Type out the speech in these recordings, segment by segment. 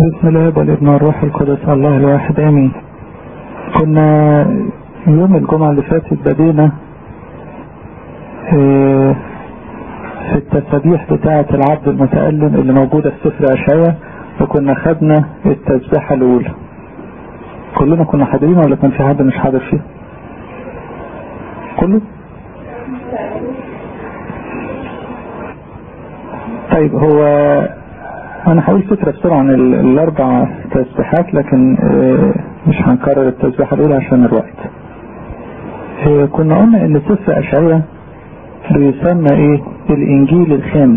بسم الله والابن والروح القدس الله الواحد امين كنا يوم الجمعة اللي فاتت بدينا في التسابيح بتاعة العبد المتألم اللي موجودة في سفر أشعية وكنا خدنا التسبيحة الأولى كلنا كنا حاضرين ولا كان في حد مش حاضر فيه كله طيب هو انا هقول فكرة بسرعة عن الاربع تسبيحات لكن مش هنكرر التسبيحة الاولى عشان الوقت كنا قلنا ان سفر اشعية بيسمى ايه الانجيل الخامس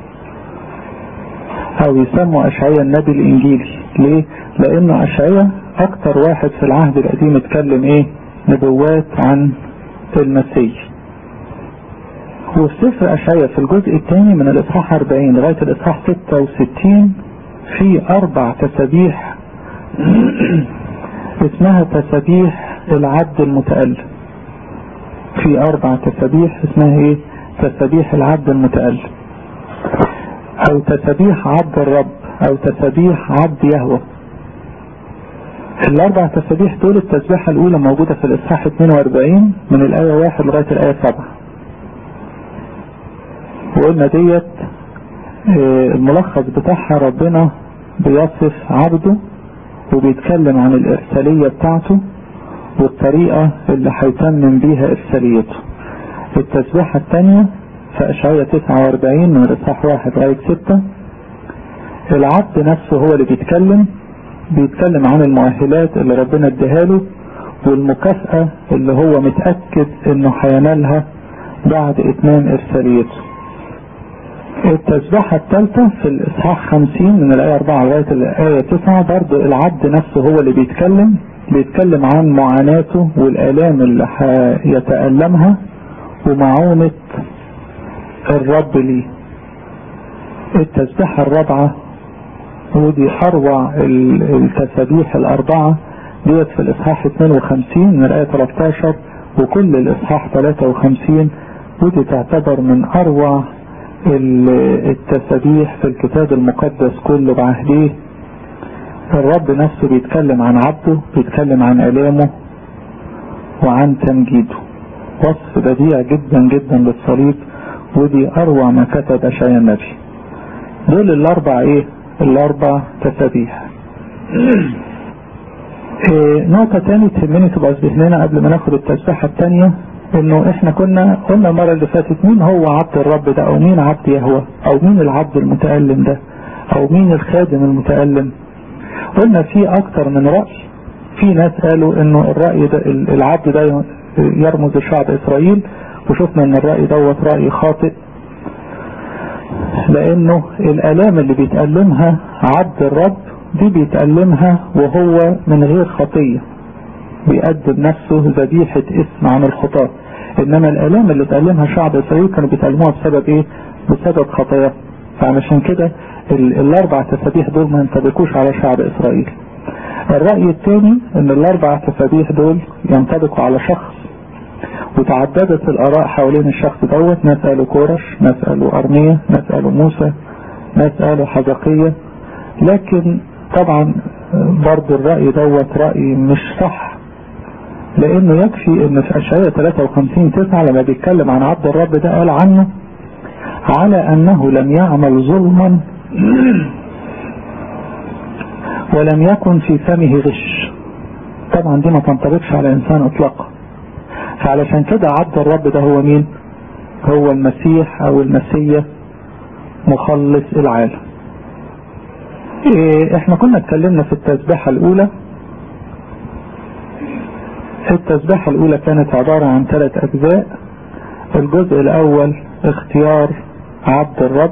او يسموا اشعية النبي الانجيلي ليه لانه اشعية اكتر واحد في العهد القديم اتكلم ايه نبوات عن المسيح وفي سفر أشعية في الجزء الثاني من الإصحاح 40 لغاية الإصحاح 66 في أربع تسابيح اسمها تسابيح العبد المتألم في أربع تسابيح اسمها إيه؟ تسابيح العبد المتألم أو تسابيح عبد الرب أو تسابيح عبد يهوه الأربع تسابيح دول التسبيحة الأولى موجودة في الإصحاح 42 من الآية 1 لغاية الآية 7 وقلنا ديت الملخص بتاعها ربنا بيصف عبده وبيتكلم عن الإرسالية بتاعته والطريقة اللي هيتمم بيها إرساليته التسبيحة الثانية في أشعية 49 من الإصحاح 1 لغاية 6 العبد نفسه هو اللي بيتكلم بيتكلم عن المؤهلات اللي ربنا اديها له والمكافأة اللي هو متأكد انه هينالها بعد اتمام ارساليته التسبيحة الثالثة في الإصحاح 50 من الآية 4 لغاية الآية 9 برضه العبد نفسه هو اللي بيتكلم بيتكلم عن معاناته والآلام اللي هيتألمها ومعونة الرب ليه التسبيحة الرابعة ودي أروع التسابيح الأربعة ديت في الإصحاح 52 من الآية 13 وكل الإصحاح 53 ودي تعتبر من أروع التسابيح في الكتاب المقدس كله بعهديه الرب نفسه بيتكلم عن عبده بيتكلم عن آلامه وعن تمجيده وصف بديع جدا جدا للصليب ودي أروع ما كتب أشعياء النبي دول الأربع إيه الأربع تسابيح إيه نقطة تاني تهمني تبقى في ذهننا قبل ما ناخد التسبيحة التانية انه احنا كنا قلنا المرة اللي فاتت مين هو عبد الرب ده او مين عبد يهوى او مين العبد المتألم ده او مين الخادم المتألم قلنا في اكتر من رأي في ناس قالوا انه الرأي ده العبد ده يرمز شعب اسرائيل وشفنا ان الرأي دوت رأي خاطئ لانه الالام اللي بيتألمها عبد الرب دي بيتألمها وهو من غير خطية بيقدم نفسه ذبيحة اسم عن الخطاة انما الالام اللي تألمها شعب اسرائيل كانوا بيتألموها بسبب ايه بسبب خطاياه فعلشان كده الاربع تسابيح دول ما ينطبقوش على شعب اسرائيل الرأي الثاني ان الاربع تسابيح دول ينطبقوا على شخص وتعددت الاراء حوالين الشخص دوت ناس قالوا كورش ناس قالوا ارمية ناس قالوا موسى ناس قالوا حزقية لكن طبعا برضو الرأي دوت رأي مش صح لانه يكفي ان في اشعياء 53 9 لما بيتكلم عن عبد الرب ده قال عنه على انه لم يعمل ظلما ولم يكن في فمه غش طبعا دي ما تنطبقش على انسان اطلاقا فعلشان كده عبد الرب ده هو مين هو المسيح او المسيح مخلص العالم إيه احنا كنا اتكلمنا في التسبيحة الاولى التسبيحة الاولى كانت عبارة عن ثلاث اجزاء الجزء الاول اختيار عبد الرب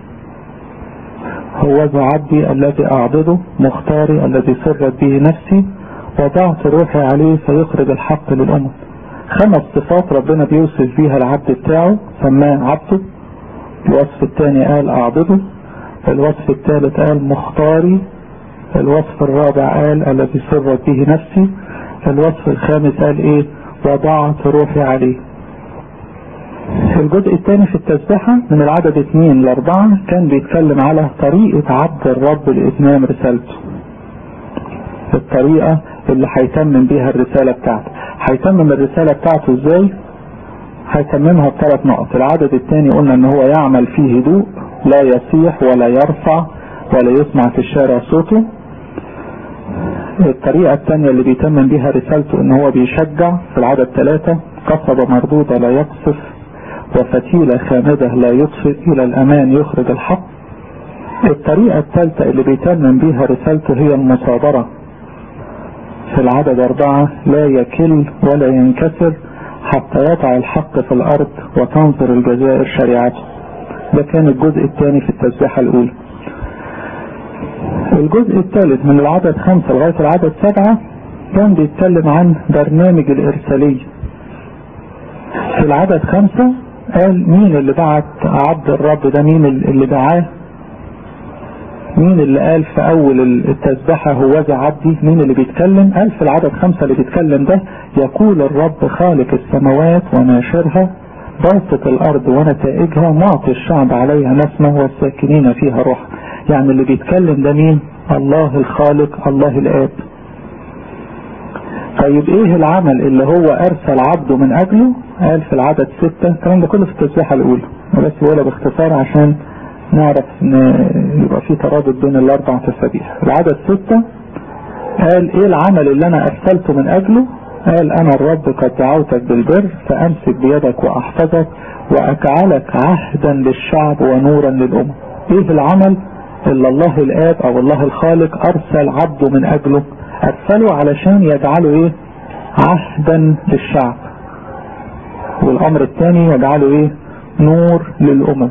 هو ذا عبدي الذي اعبده مختاري الذي سرت به نفسي وضعت روحي عليه فيخرج الحق للامم خمس صفات ربنا بيوصف بيها العبد بتاعه سماه عبده الوصف الثاني قال اعبده الوصف الثالث قال مختاري الوصف الرابع قال الذي سرت به نفسي الوصف الخامس قال ايه وضعت روحي عليه الجزء الثاني في التسبيحة من العدد اثنين لاربعة كان بيتكلم على طريقة عبد الرب لإتمام رسالته الطريقة اللي هيتمم بيها الرسالة بتاعته هيتمم الرسالة بتاعته ازاي هيتممها بثلاث نقط العدد الثاني قلنا ان هو يعمل فيه هدوء لا يصيح ولا يرفع ولا يسمع في الشارع صوته الطريقة الثانية اللي بيتمم بيها رسالته ان هو بيشجع في العدد ثلاثة قصبة مردودة لا يقصف وفتيلة خامدة لا يطفئ الى الامان يخرج الحق الطريقة الثالثة اللي بيتمم بيها رسالته هي المصابرة في العدد أربعة لا يكل ولا ينكسر حتى يضع الحق في الأرض وتنظر الجزائر شريعته ده كان الجزء الثاني في التسبيحة الأولى الجزء الثالث من العدد خمسة لغاية العدد سبعة كان بيتكلم عن برنامج الإرسالية في العدد خمسة قال مين اللي بعت عبد الرب ده مين اللي دعاه مين اللي قال في اول التسبحة هو ذا عبدي مين اللي بيتكلم قال في العدد خمسة اللي بيتكلم ده يقول الرب خالق السماوات وناشرها باسط الارض ونتائجها معطي الشعب عليها نسمة والساكنين فيها روح يعني اللي بيتكلم ده مين الله الخالق الله الاب طيب ايه العمل اللي هو ارسل عبده من اجله قال في العدد ستة الكلام ده كله في التسبيحة الاولى بس بقولها باختصار عشان نعرف ان يبقى في ترابط بين الاربع تسابيح العدد ستة قال ايه العمل اللي انا ارسلته من اجله قال انا الرب قد دعوتك بالبر فامسك بيدك واحفظك واجعلك عهدا للشعب ونورا للامم ايه العمل اللي الله الاب او الله الخالق ارسل عبده من اجله ارسله علشان يجعله ايه عهدا للشعب والامر الثاني يجعله ايه نور للامم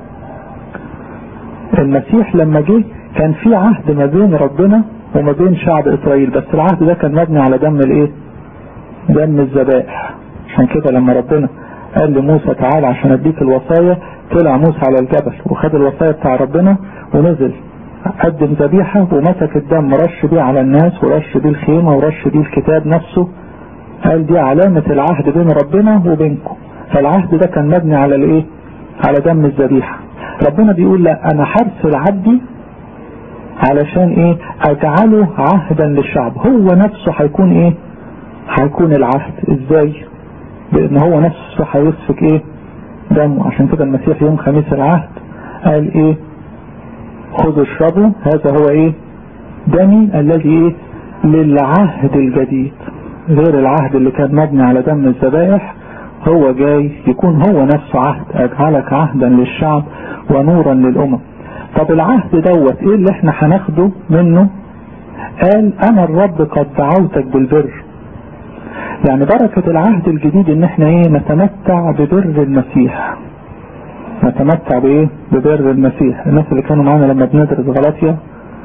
المسيح لما جه كان في عهد ما بين ربنا وما بين شعب اسرائيل بس العهد ده كان مبني على دم الايه دم الذبائح عشان كده لما ربنا قال لموسى تعالى عشان اديك الوصايا طلع موسى على الجبل وخد الوصايا بتاع ربنا ونزل قدم ذبيحة ومسك الدم رش بيه على الناس ورش بيه الخيمة ورش بيه الكتاب نفسه قال دي علامة العهد بين ربنا وبينكم فالعهد ده كان مبني على الايه على دم الذبيحة ربنا بيقول لا انا هرسل عبدي علشان ايه اجعله عهدا للشعب هو نفسه هيكون ايه هيكون العهد ازاي بان هو نفسه هيسفك ايه دمه عشان كده المسيح يوم خميس العهد قال ايه خذوا اشربوا هذا هو ايه دمي الذي ايه للعهد الجديد غير العهد اللي كان مبني على دم الذبائح هو جاي يكون هو نفسه عهد اجعلك عهدا للشعب ونورا للامم طب العهد دوت ايه اللي احنا هناخده منه قال انا الرب قد دعوتك بالبر يعني بركة العهد الجديد ان احنا ايه نتمتع ببر المسيح نتمتع بايه ببر المسيح الناس اللي كانوا معانا لما بندرس غلطية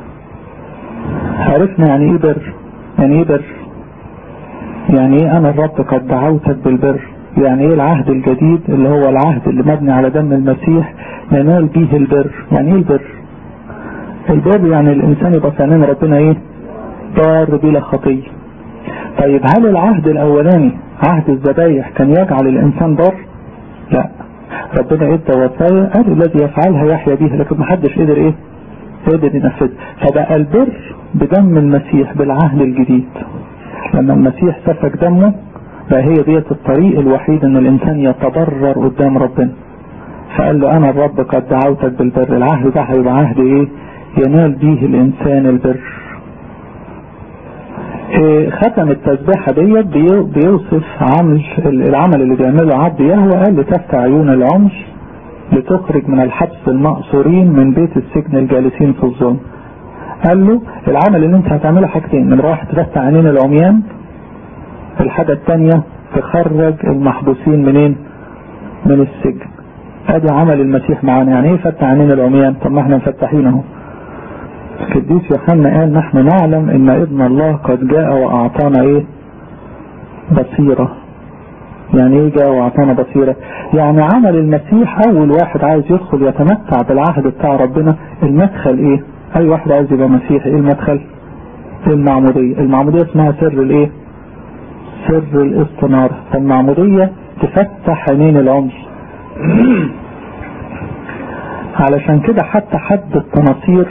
عرفنا يعني ايه بر يعني ايه بر يعني ايه انا الرب قد دعوتك بالبر يعني ايه العهد الجديد اللي هو العهد اللي مبني على دم المسيح ننال به البر يعني ايه البر البر يعني الانسان يبقى في عينين ربنا ايه بار بلا خطيه طيب هل العهد الاولاني عهد الذبايح كان يجعل الانسان بار لا ربنا ادى وصايا قال الذي يفعلها يحيا بيها لكن ما حدش قدر ايه قدر ينفذ فبقى البر بدم المسيح بالعهد الجديد لما المسيح سفك دمه بقى هي ديت الطريق الوحيد ان الانسان يتضرر قدام ربنا فقال له انا الرب قد دعوتك بالبر العهد ده هيبقى عهد ايه ينال به الانسان البر إيه ختم التسبيحة ديت بيوصف عمل العمل اللي بيعمله عبد يهوى قال لتفتح عيون العمش لتخرج من الحبس المأسورين من بيت السجن الجالسين في الظلم قال له العمل اللي انت هتعمله حاجتين من واحد تفتح عينين العميان الحاجة الثانية تخرج المحبوسين منين من السجن ادي عمل المسيح معانا يعني ايه فتح عينين العميان طب ما احنا مفتحين اهو القديس يوحنا قال نحن نعلم ان ابن الله قد جاء واعطانا ايه بصيرة يعني ايه جاء واعطانا بصيرة يعني عمل المسيح اول واحد عايز يدخل يتمتع بالعهد بتاع ربنا المدخل ايه اي واحد عايز يبقى مسيحي ايه المدخل المعمودية المعمودية اسمها سر الايه سر الاستنارة فالمعمودية تفتح عينين العمر علشان كده حتى حد التناصير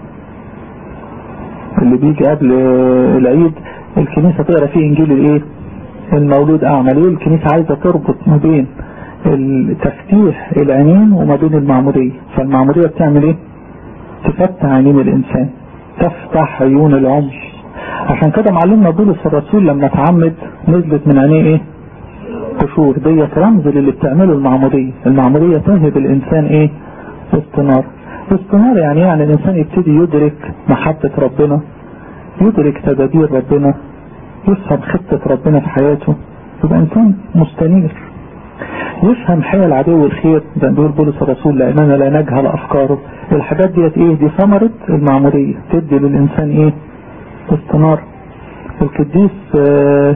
اللي بيجي قبل العيد الكنيسة تقرا فيه انجيل الايه المولود اعمى ليه الكنيسة عايزة تربط ما بين تفتيح العينين وما بين المعمودية فالمعمودية بتعمل ايه تفتح عينين الانسان تفتح عيون العمر عشان كده معلمنا بولس الرسول لما اتعمد نزلت من عينيه ايه قشور ديت رمز للي بتعمله المعمودية المعمودية تهب الانسان ايه استنار استنار يعني يعني الانسان يبتدي يدرك محبة ربنا يدرك تدابير ربنا يفهم خطة ربنا في حياته يبقى انسان مستنير يفهم حيل عدو الخير زي ما بيقول بولس الرسول لاننا لا نجهل افكاره الحاجات ديت ايه دي ثمرة المعمودية تدي للانسان ايه استنار القديس آه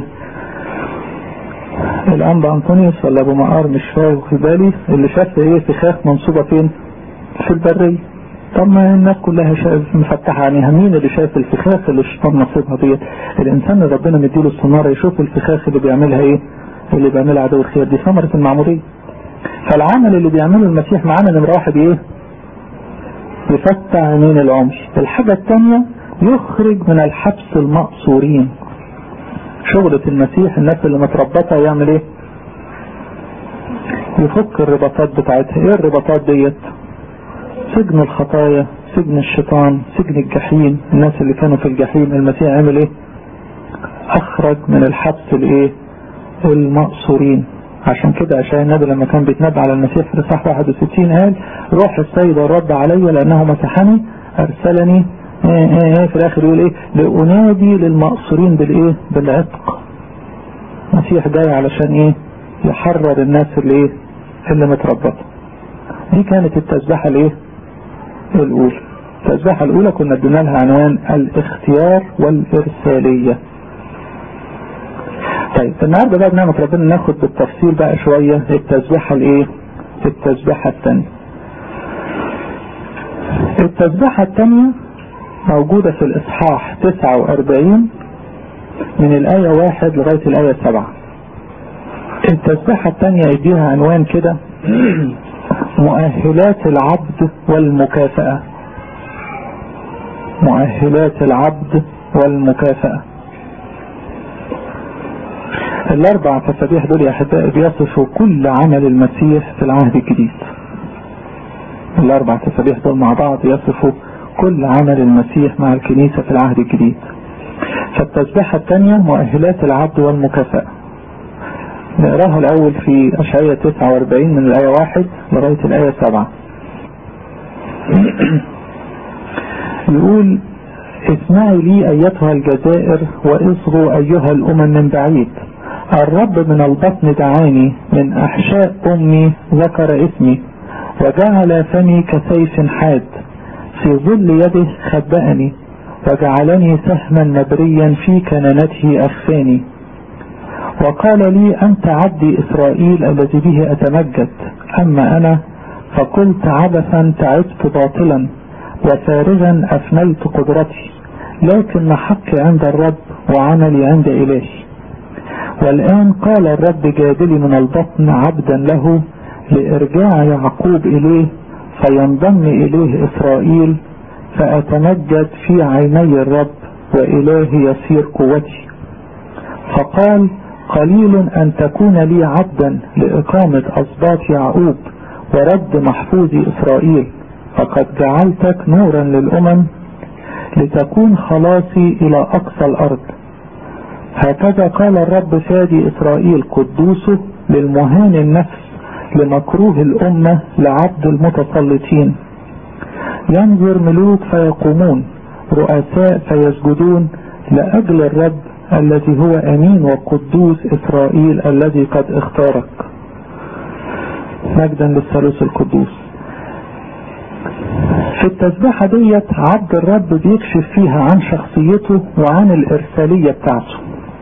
الانبا انطونيوس ولا ابو مقار مش في بالي اللي شاف ايه فخاخ منصوبة فين في البرية طب ما الناس كلها شايف مفتحة عينيها مين اللي شايف الفخاخ اللي الشيطان نصيبها ديت الانسان اللي ربنا مديله الصنارة يشوف الفخاخ اللي بيعملها ايه اللي بيعملها عدو الخير دي ثمرة المعمودية فالعمل اللي بيعمله المسيح معانا نمرة واحد ايه يفتح عينين العمر الحاجة الثانية يخرج من الحبس المقصورين شغلة المسيح الناس اللي متربطة يعمل ايه يفك الرباطات بتاعتها ايه الرباطات ديت سجن الخطايا سجن الشيطان سجن الجحيم الناس اللي كانوا في الجحيم المسيح عمل ايه اخرج من الحبس الايه المقصورين عشان كده عشان النبي لما كان بيتنبأ على المسيح في الاصحاح 61 قال روح السيد الرب علي لانه مسحني ارسلني ايه ايه ايه في الاخر يقول ايه لانادي للمقصورين بالايه بالعتق المسيح جاي علشان ايه يحرر الناس اللي ايه اللي متربطه دي كانت التسبيحه الايه الاولى التسبيحه الاولى كنا ادينا لها عنوان الاختيار والارساليه طيب النهارده بقى بنعمة ربنا ناخد بالتفصيل بقى شوية التسبيحة الايه التسبيحة الثانية التسبيحة الثانية موجودة في الاصحاح 49 من الآية واحد لغاية الآية سبعة التسبيحة الثانية يديها عنوان كده مؤهلات العبد والمكافأة مؤهلات العبد والمكافأة الاربع تسابيح دول يا احبائي بيصفوا كل عمل المسيح في العهد الجديد الاربع تسابيح دول مع بعض يصفوا كل عمل المسيح مع الكنيسة في العهد الجديد فالتسبيحة الثانية مؤهلات العبد والمكافأة نقراها الاول في اشعية 49 من الاية واحد لغاية الاية سبعة يقول اسمعي لي ايتها الجزائر واصغوا ايها الامم من بعيد الرب من البطن دعاني من احشاء امي ذكر اسمي وجعل فمي كسيف حاد في ظل يده خبأني وجعلني سهما نبريا في كنانته اخفاني وقال لي انت عبدي اسرائيل الذي به اتمجد اما انا فقلت عبثا تعبت باطلا وفارغا افنيت قدرتي لكن حقي عند الرب وعملي عند الهي والآن قال الرب جادلي من البطن عبدا له لإرجاع يعقوب إليه فينضم إليه إسرائيل فأتمجد في عيني الرب وإلهي يصير قوتي فقال قليل أن تكون لي عبدا لإقامة أسباط يعقوب ورد محفوظ إسرائيل فقد جعلتك نورا للأمم لتكون خلاصي إلى أقصى الأرض هكذا قال الرب فادي إسرائيل قدوسه للمهان النفس لمكروه الأمة لعبد المتسلطين ينظر ملوك فيقومون رؤساء فيسجدون لأجل الرب الذي هو أمين وقدوس إسرائيل الذي قد اختارك مجدا للثالوث القدوس في التسبيحة ديت عبد الرب بيكشف فيها عن شخصيته وعن الإرسالية بتاعته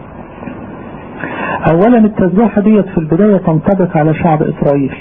اولا التسبيحة ديت في البداية تنطبق على شعب اسرائيل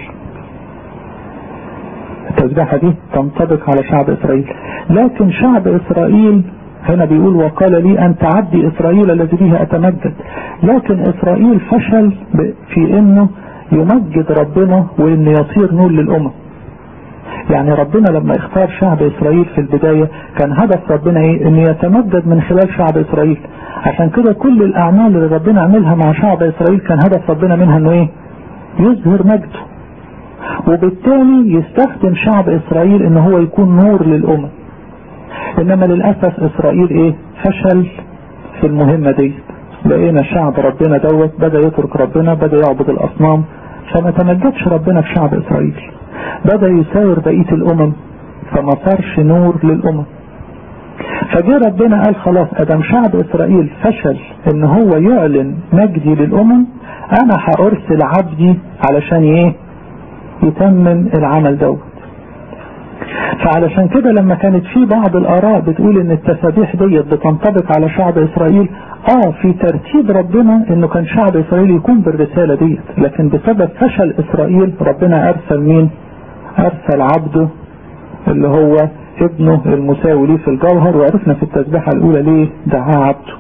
التسبيحة دي تنطبق على شعب اسرائيل لكن شعب اسرائيل هنا بيقول وقال لي انت عبدي اسرائيل الذي به اتمجد لكن اسرائيل فشل في انه يمجد ربنا وان يصير نور للامم يعني ربنا لما اختار شعب اسرائيل في البداية كان هدف ربنا ايه ان يتمجد من خلال شعب اسرائيل عشان كده كل الاعمال اللي ربنا عملها مع شعب اسرائيل كان هدف ربنا منها انه ايه يظهر مجده وبالتالي يستخدم شعب اسرائيل ان هو يكون نور للامم انما للاسف اسرائيل ايه فشل في المهمة دي لقينا شعب ربنا دوت بدأ يترك ربنا بدأ يعبد الاصنام فما تمجدش ربنا في شعب اسرائيل بدأ يساير بقية الامم فما صارش نور للامم فجاء ربنا قال خلاص ادم شعب اسرائيل فشل ان هو يعلن مجدي للامم انا هارسل عبدي علشان ايه يتمم العمل دوت فعلشان كده لما كانت في بعض الاراء بتقول ان التسابيح ديت بتنطبق على شعب اسرائيل اه في ترتيب ربنا انه كان شعب اسرائيل يكون بالرسالة ديت لكن بسبب فشل اسرائيل ربنا ارسل مين ارسل عبده اللي هو ابنه المساوي ليه في الجوهر وعرفنا في التسبيحة الاولى ليه دعاه عبده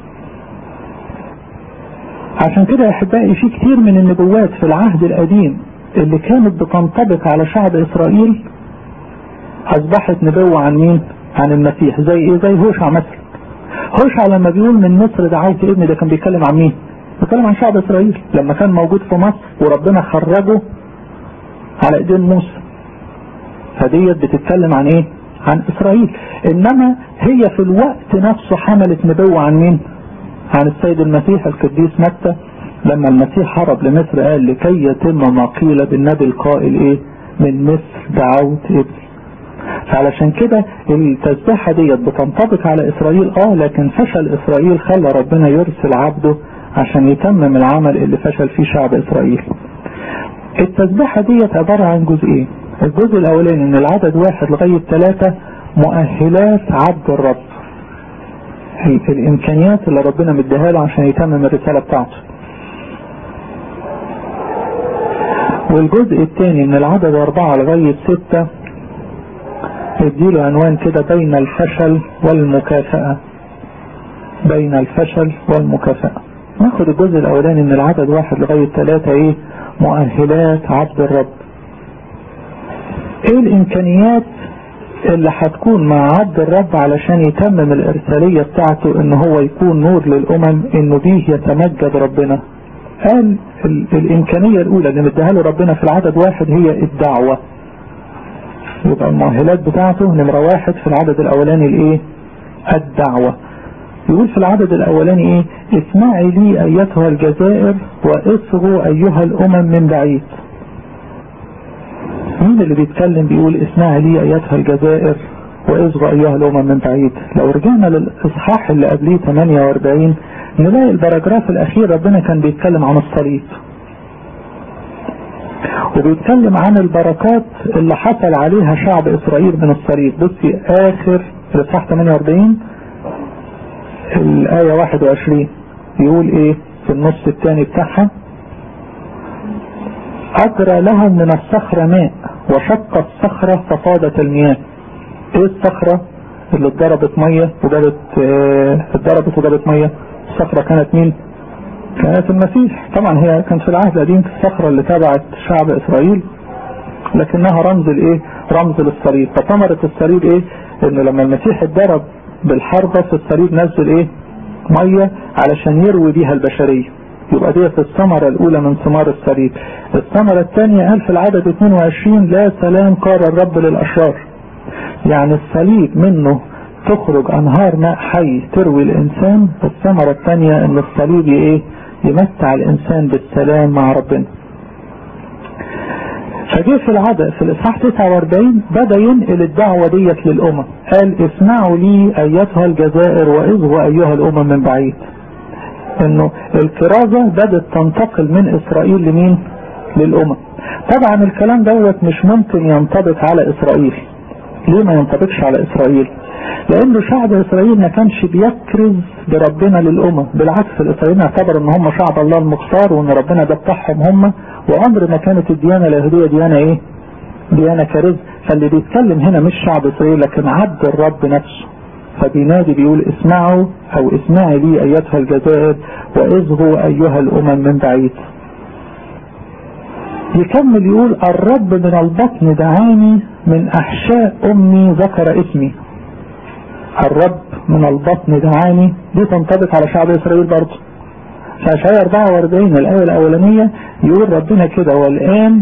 عشان كده يا احبائي في كتير من النبوات في العهد القديم اللي كانت بتنطبق على شعب اسرائيل اصبحت نبوة عن مين عن المسيح زي ايه زي هوشع مثلا هوشع لما بيقول من مصر دعوت ابني ده كان بيتكلم عن مين بيتكلم عن شعب اسرائيل لما كان موجود في مصر وربنا خرجه على ايدين موسى فديت بتتكلم عن ايه عن اسرائيل انما هي في الوقت نفسه حملت نبوة عن مين عن السيد المسيح القديس متى لما المسيح هرب لمصر قال لكي يتم ما قيل بالنبي القائل ايه من مصر دعوت ابني فعلشان كده التسبيحة ديت بتنطبق على اسرائيل اه لكن فشل اسرائيل خلى ربنا يرسل عبده عشان يتمم العمل اللي فشل فيه شعب اسرائيل التسبيحة ديت عبارة عن جزئين الجزء الاولاني ان العدد واحد لغاية ثلاثة مؤهلات عبد الرب الامكانيات اللي ربنا مديها له عشان يتمم الرسالة بتاعته والجزء الثاني من العدد اربعة لغاية ستة اديله عنوان كده بين الفشل والمكافأة بين الفشل والمكافأة ناخد الجزء الاولاني من العدد واحد لغاية ثلاثة ايه مؤهلات عبد الرب ايه الامكانيات اللي هتكون مع عبد الرب علشان يتمم الارسالية بتاعته ان هو يكون نور للامم انه بيه يتمجد ربنا قال الامكانية الاولى اللي مديها له ربنا في العدد واحد هي الدعوة يبقى المؤهلات بتاعته نمرة واحد في العدد الاولاني الايه الدعوة يقول في العدد الاولاني ايه اسمعي لي ايتها الجزائر واصغوا ايها الامم من بعيد مين اللي بيتكلم بيقول اسمعي لي ايتها الجزائر واصغوا ايها الامم من بعيد لو رجعنا للاصحاح اللي قبليه 48 نلاقي البراجراف الاخير ربنا كان بيتكلم عن الصليب وبيتكلم عن البركات اللي حصل عليها شعب اسرائيل من الصليب بصي اخر الاصحاح 48 الايه 21 يقول ايه في النص الثاني بتاعها اجرى لهم من الصخرة ماء وشق الصخرة ففاضت المياه ايه الصخرة اللي اتضربت مية وجابت اه اتضربت وجابت مية الصخرة كانت مين كانت المسيح طبعا هي كانت في العهد القديم الصخرة اللي تبعت شعب اسرائيل لكنها رمز الايه رمز للصليب فثمرة الصليب ايه انه لما المسيح اتضرب بالحربة في الصليب نزل ايه مية علشان يروي بيها البشرية يبقى ديت الثمرة الاولى من ثمار الصليب الثمرة الثانية قال في العدد 22 لا سلام قال الرب للاشرار يعني الصليب منه تخرج انهار ماء حي تروي الانسان الثمرة الثانية ان الصليب ايه يمتع الانسان بالسلام مع ربنا فجه في العدد في الاصحاح 49 بدا ينقل الدعوه ديت للامم قال اسمعوا لي ايتها الجزائر واصغوا ايها الامم من بعيد انه الكرازه بدات تنتقل من اسرائيل لمين للامم طبعا الكلام دوت مش ممكن ينطبق على اسرائيل ليه ما ينطبقش على اسرائيل لانه شعب اسرائيل ما كانش بيكرز بربنا للامم بالعكس الاسرائيليين اعتبروا ان هم شعب الله المختار وان ربنا ده بتاعهم هم وعمر ما كانت الديانه اليهوديه ديانه ايه ديانه كرز فاللي بيتكلم هنا مش شعب اسرائيل لكن عبد الرب نفسه فبينادي بيقول اسمعوا او اسمعي لي ايتها الجزائر واصغوا ايها الامم من بعيد يكمل يقول الرب من البطن دعاني من احشاء امي ذكر اسمي الرب من البطن دعاني دي تنطبق على شعب اسرائيل برضه في اشعياء 44 الايه الاولانيه يقول ربنا كده والان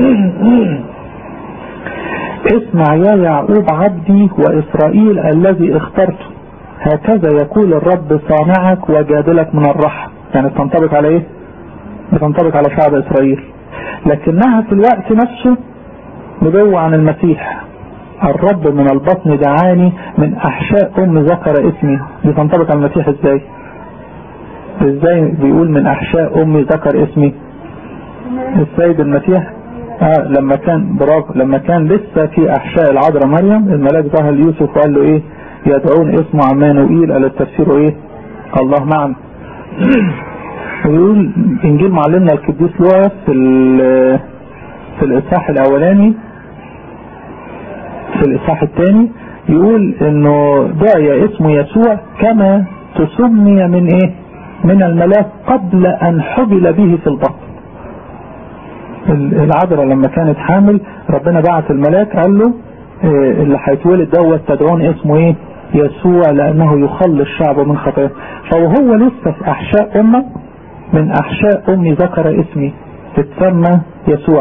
اسمع يا يعقوب عبدي واسرائيل الذي اخترته هكذا يقول الرب صانعك وجادلك من الرحم يعني تنطبق على ايه بتنطبق على شعب اسرائيل لكنها في الوقت نفسه نبوة عن المسيح الرب من البطن دعاني من احشاء ام ذكر اسمي دي تنطبق على المسيح ازاي ازاي بيقول من احشاء امي ذكر اسمي السيد المسيح آه لما كان برافو لما كان لسه في احشاء العذراء مريم الملاك ظهر ليوسف وقال له ايه يدعون اسمه عمانوئيل قال التفسير ايه الله معنا ويقول انجيل معلمنا القديس لوقا في في الاصحاح الاولاني في الاصحاح الثاني يقول انه دعي اسمه يسوع كما تسمي من ايه من الملاك قبل ان حبل به في البطن العذراء لما كانت حامل ربنا بعت الملاك قال له إيه اللي هيتولد دوت تدعون اسمه ايه يسوع لانه يخلص الشعب من خطاياه فوهو لسه في احشاء امه من احشاء امي ذكر اسمي تتسمى يسوع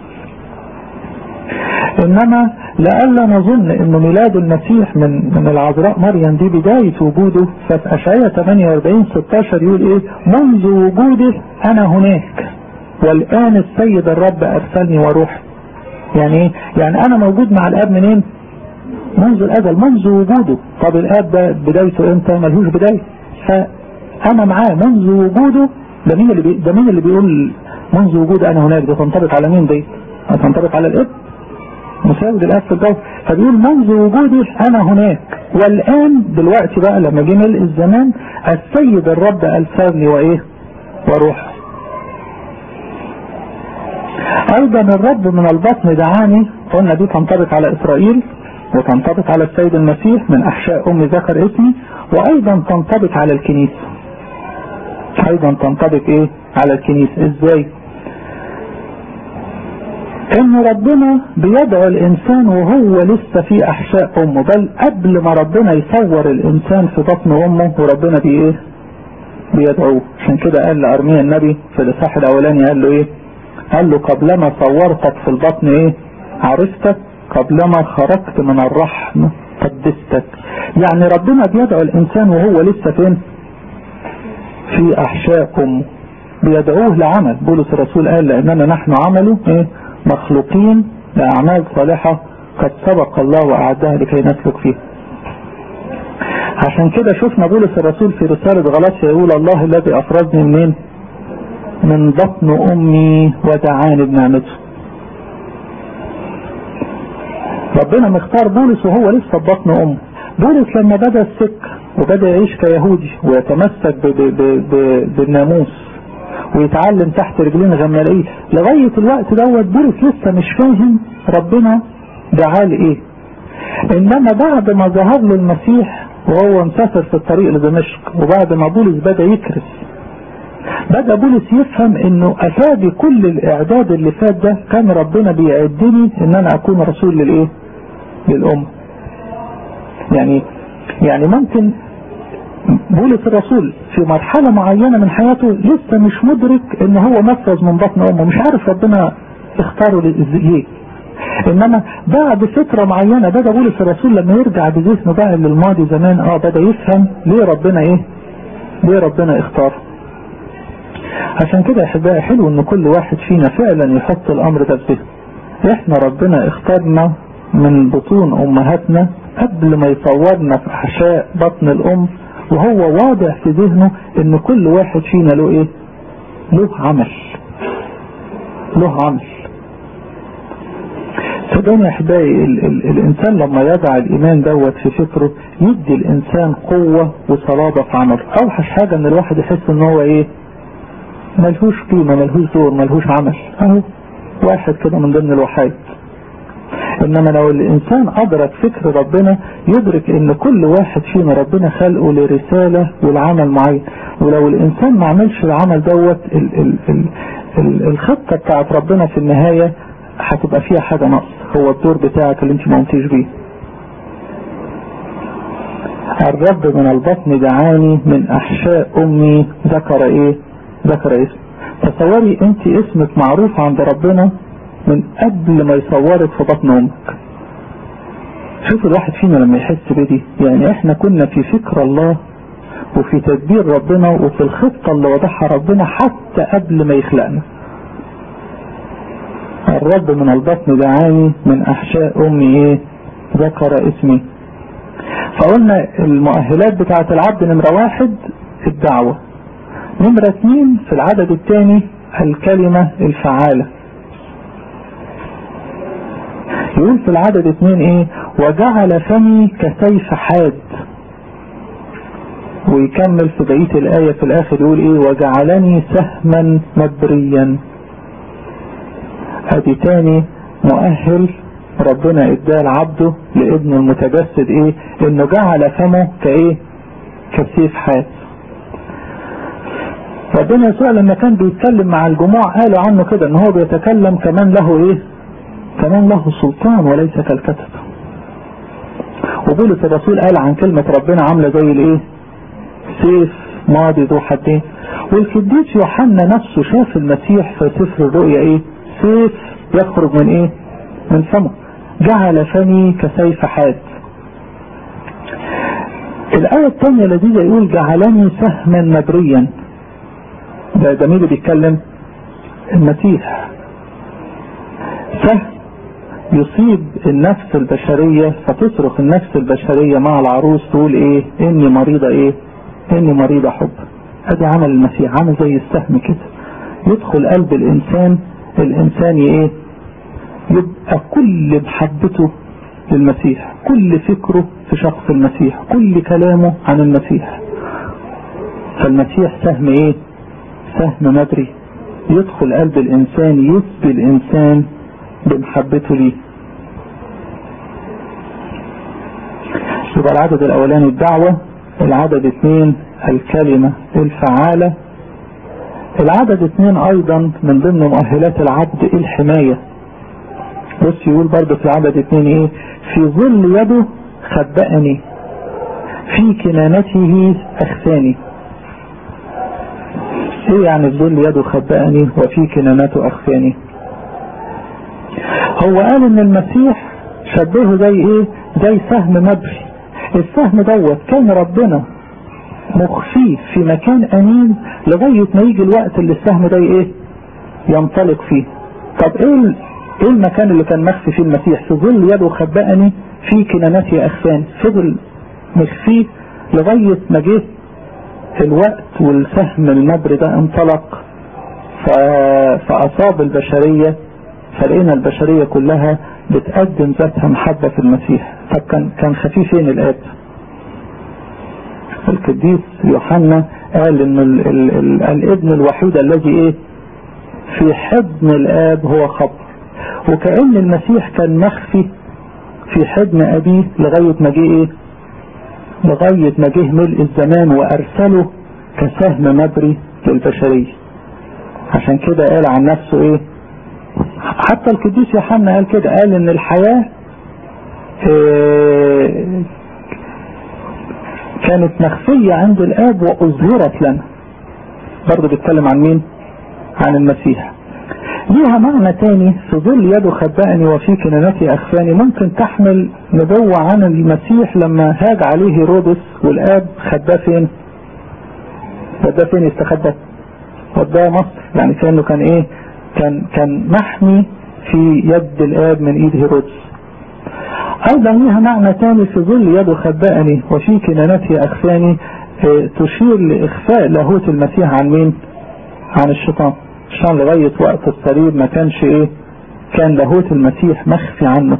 انما لألا نظن ان ميلاد المسيح من من العذراء مريم دي بداية وجوده ففي اشعياء 48 16 يقول ايه منذ وجوده انا هناك والان السيد الرب ارسلني وروحي يعني ايه يعني انا موجود مع الاب منين منذ الازل منذ وجوده طب الاب ده بدايته امتى ملهوش بداية فانا معاه منذ وجوده ده مين اللي بي... ده مين اللي بيقول منذ وجود انا هناك ده تنطبق على مين دي تنطبق على الاب مساوي للاب في الجو فبيقول منذ وجودي انا هناك والان دلوقتي بقى لما جه ملء الزمان السيد الرب ارسلني وايه وروح ايضا الرب من البطن دعاني قلنا دي تنطبق على اسرائيل وتنطبق على السيد المسيح من احشاء امي ذكر اسمي وايضا تنطبق على الكنيسه ايضا تنطبق ايه على الكنيسة ازاي ان ربنا بيدعو الانسان وهو لسه في احشاء امه بل قبل ما ربنا يصور الانسان في بطن امه وربنا بي ايه بيدعوه عشان كده قال لارميا النبي في الاصحاح الاولاني قال له ايه قال له قبلما صورتك في البطن ايه عرفتك قبلما خرجت من الرحم قدستك يعني ربنا بيدعو الانسان وهو لسه فين في احشاء امه بيدعوه لعمل بولس الرسول قال لاننا نحن عمله ايه مخلوقين لاعمال صالحة قد سبق الله واعدها لكي نسلك فيها عشان كده شفنا بولس الرسول في رسالة غلطية يقول الله الذي افرزني منين من بطن امي ودعاني بنعمته ربنا مختار بولس وهو لسه في بطن امه بولس لما بدأ السكة وبدأ يعيش كيهودي ويتمسك ب ب ب بالناموس ويتعلم تحت رجلين غماليه لغاية الوقت دوت بولس لسه مش فاهم ربنا دعاه لايه انما بعد ما ظهر له المسيح وهو مسافر في الطريق لدمشق وبعد ما بولس بدأ يكرس بدأ بولس يفهم انه افادي كل الاعداد اللي فات ده كان ربنا بيعدني ان انا اكون رسول للايه للامه يعني يعني ممكن بولس الرسول في مرحلة معينة من حياته لسه مش مدرك ان هو مفرز من بطن امه مش عارف ربنا اختاره ليه انما بعد فترة معينة بدأ بولس الرسول لما يرجع بذهنه بقى للماضي زمان اه بدأ يفهم ليه ربنا ايه ليه ربنا اختاره عشان كده يا احبائي حلو ان كل واحد فينا فعلا يحط الامر ده في ذهنه احنا ربنا اختارنا من بطون امهاتنا قبل ما يصورنا في احشاء بطن الام وهو واضح في ذهنه ان كل واحد فينا له ايه له عمل له عمل صدقني يا احبائي ال ال الانسان لما يضع الايمان دوت في فكره يدي الانسان قوة وصلابة في عمله اوحش حاجة ان الواحد يحس ان هو ايه ملهوش قيمة ملهوش دور ملهوش عمل اهو واحد كده من ضمن الوحيد انما لو الانسان ادرك فكر ربنا يدرك ان كل واحد فينا ربنا خلقه لرسالة والعمل معين ولو الانسان ما عملش العمل دوت ال ال ال الخطة بتاعت ربنا في النهاية هتبقى فيها حاجة نقص هو الدور بتاعك اللي انت ما قمتيش بيه الرب من البطن دعاني من احشاء امي ذكر ايه ذكر اسم تصوري انت اسمك معروف عند ربنا من قبل ما يصورك في بطن امك شوف الواحد فينا لما يحس بدي يعني احنا كنا في فكر الله وفي تدبير ربنا وفي الخطة اللي وضعها ربنا حتى قبل ما يخلقنا الرب من البطن دعاني من احشاء امي ايه ذكر اسمي فقلنا المؤهلات بتاعة العبد نمرة واحد الدعوة نمرة اثنين في العدد الثاني الكلمة الفعالة يقول في العدد اثنين ايه وجعل فمي كسيف حاد ويكمل في بقية الآية في الآخر يقول ايه وجعلني سهما مبريا ادي تاني مؤهل ربنا اداه لعبده لابنه المتجسد ايه انه جعل فمه كايه كسيف حاد ربنا يسوع لما كان بيتكلم مع الجموع قالوا عنه كده ان هو بيتكلم كمان له ايه كمان له سلطان وليس كالكتب وبولس الرسول قال عن كلمة ربنا عاملة زي الايه سيف ماضي ذو حدين والقديس يوحنا نفسه شاف المسيح في سفر الرؤيا ايه سيف يخرج من ايه من فمه جعل فمي كسيف حاد الآية الثانية لذيذة يقول جعلني سهما مبريا ده ده مين اللي بيتكلم المسيح سهم يصيب النفس البشرية فتصرخ النفس البشرية مع العروس تقول ايه اني مريضة ايه اني مريضة حب ادي عمل المسيح عمل زي السهم كده يدخل قلب الانسان الانسان ايه يبقى كل محبته للمسيح كل فكره في شخص المسيح كل كلامه عن المسيح فالمسيح سهم ايه سهم مدري يدخل قلب الانسان يسبي الانسان بمحبته ليه يبقى العدد الاولاني الدعوة العدد اثنين الكلمة الفعالة العدد اثنين ايضا من ضمن مؤهلات العبد الحماية بص يقول برضه في العدد اثنين ايه في ظل يده خبأني في كنانته اخساني ايه يعني في ظل يده خبأني وفي كنانته اخساني هو قال ان المسيح شبهه زي ايه زي سهم مبري السهم دوت كان ربنا مخفيه في مكان امين لغاية ما يجي الوقت اللي السهم ده ايه ينطلق فيه طب ايه ايه المكان اللي كان مخفي فيه المسيح في ظل يده خبأني في كنانته اخفان فضل مخفيه لغاية ما جه الوقت والسهم المبري ده انطلق فاصاب البشرية فلقينا البشرية كلها بتقدم ذاتها محبة في المسيح طب كان كان خفيه فين الاب القديس يوحنا قال ان ال ال ال الابن الوحيد الذي ايه في حضن الاب هو خبر وكأن المسيح كان مخفي في حضن ابيه لغاية ما جه ايه لغاية ما جه ملء الزمان وارسله كسهم مبري للبشرية عشان كده قال عن نفسه ايه حتى القديس يوحنا قال كده قال ان الحياة إيه كانت مخفية عند الاب واظهرت لنا برضه بيتكلم عن مين عن المسيح ليها معنى تاني في ظل يده خبأني وفي كنانتي أخفاني ممكن تحمل نبوة عن المسيح لما هاج عليه هيرودس والآب خباه فين وداه فين يستخبى وداه مصر يعني كأنه كان ايه كان كان محمي في يد الآب من ايد هيرودس ايضا ليها معنى تاني في ظل يده خبأني وفي كنانته اخفاني اه تشير لاخفاء لاهوت المسيح عن مين عن الشيطان عشان لغاية وقت الصليب ما كانش ايه كان لاهوت المسيح مخفي عنه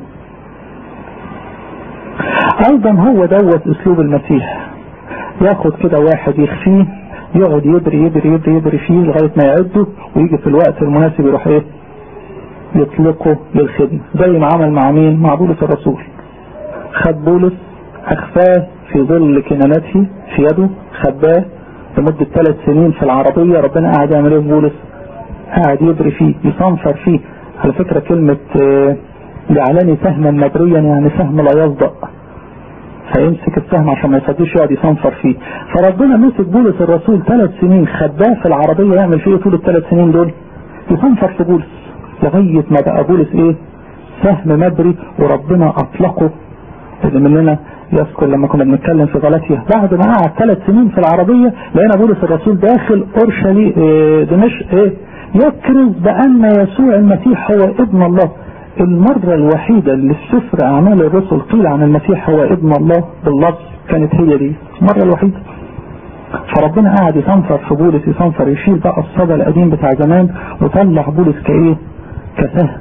ايضا هو دوت اسلوب المسيح ياخد كده واحد يخفيه يقعد يبري يبري يبري يبري فيه لغاية ما يعده ويجي في الوقت المناسب يروح ايه يطلقه للخدمة زي ما عمل مع مين مع بولس الرسول خد بولس اخفاه في ظل كنانته في يده خباه لمدة ثلاث سنين في العربية ربنا قاعد يعمل ايه بولس قاعد يبري فيه يصنفر فيه على فكرة كلمة جعلني سهما مبريا يعني سهم لا يصدق فيمسك السهم عشان ما يصديش يقعد يصنفر فيه فربنا مسك بولس الرسول ثلاث سنين خباه في العربية يعمل فيه طول الثلاث سنين دول يصنفر في بولس لغاية ما بقى بولس ايه سهم مبري وربنا اطلقه اللي مننا يذكر لما كنا بنتكلم في غلطية بعد ما قعد ثلاث سنين في العربية لقينا بولس الرسول داخل اورشليم إيه دمشق ايه يكرز بان يسوع المسيح هو ابن الله المرة الوحيدة اللي في سفر اعمال الرسل قيل عن المسيح هو ابن الله باللفظ كانت هي دي المرة الوحيدة فربنا قاعد يصنفر في بولس يصنفر يشيل بقى الصدى القديم بتاع زمان وطلع بولس كايه كسهم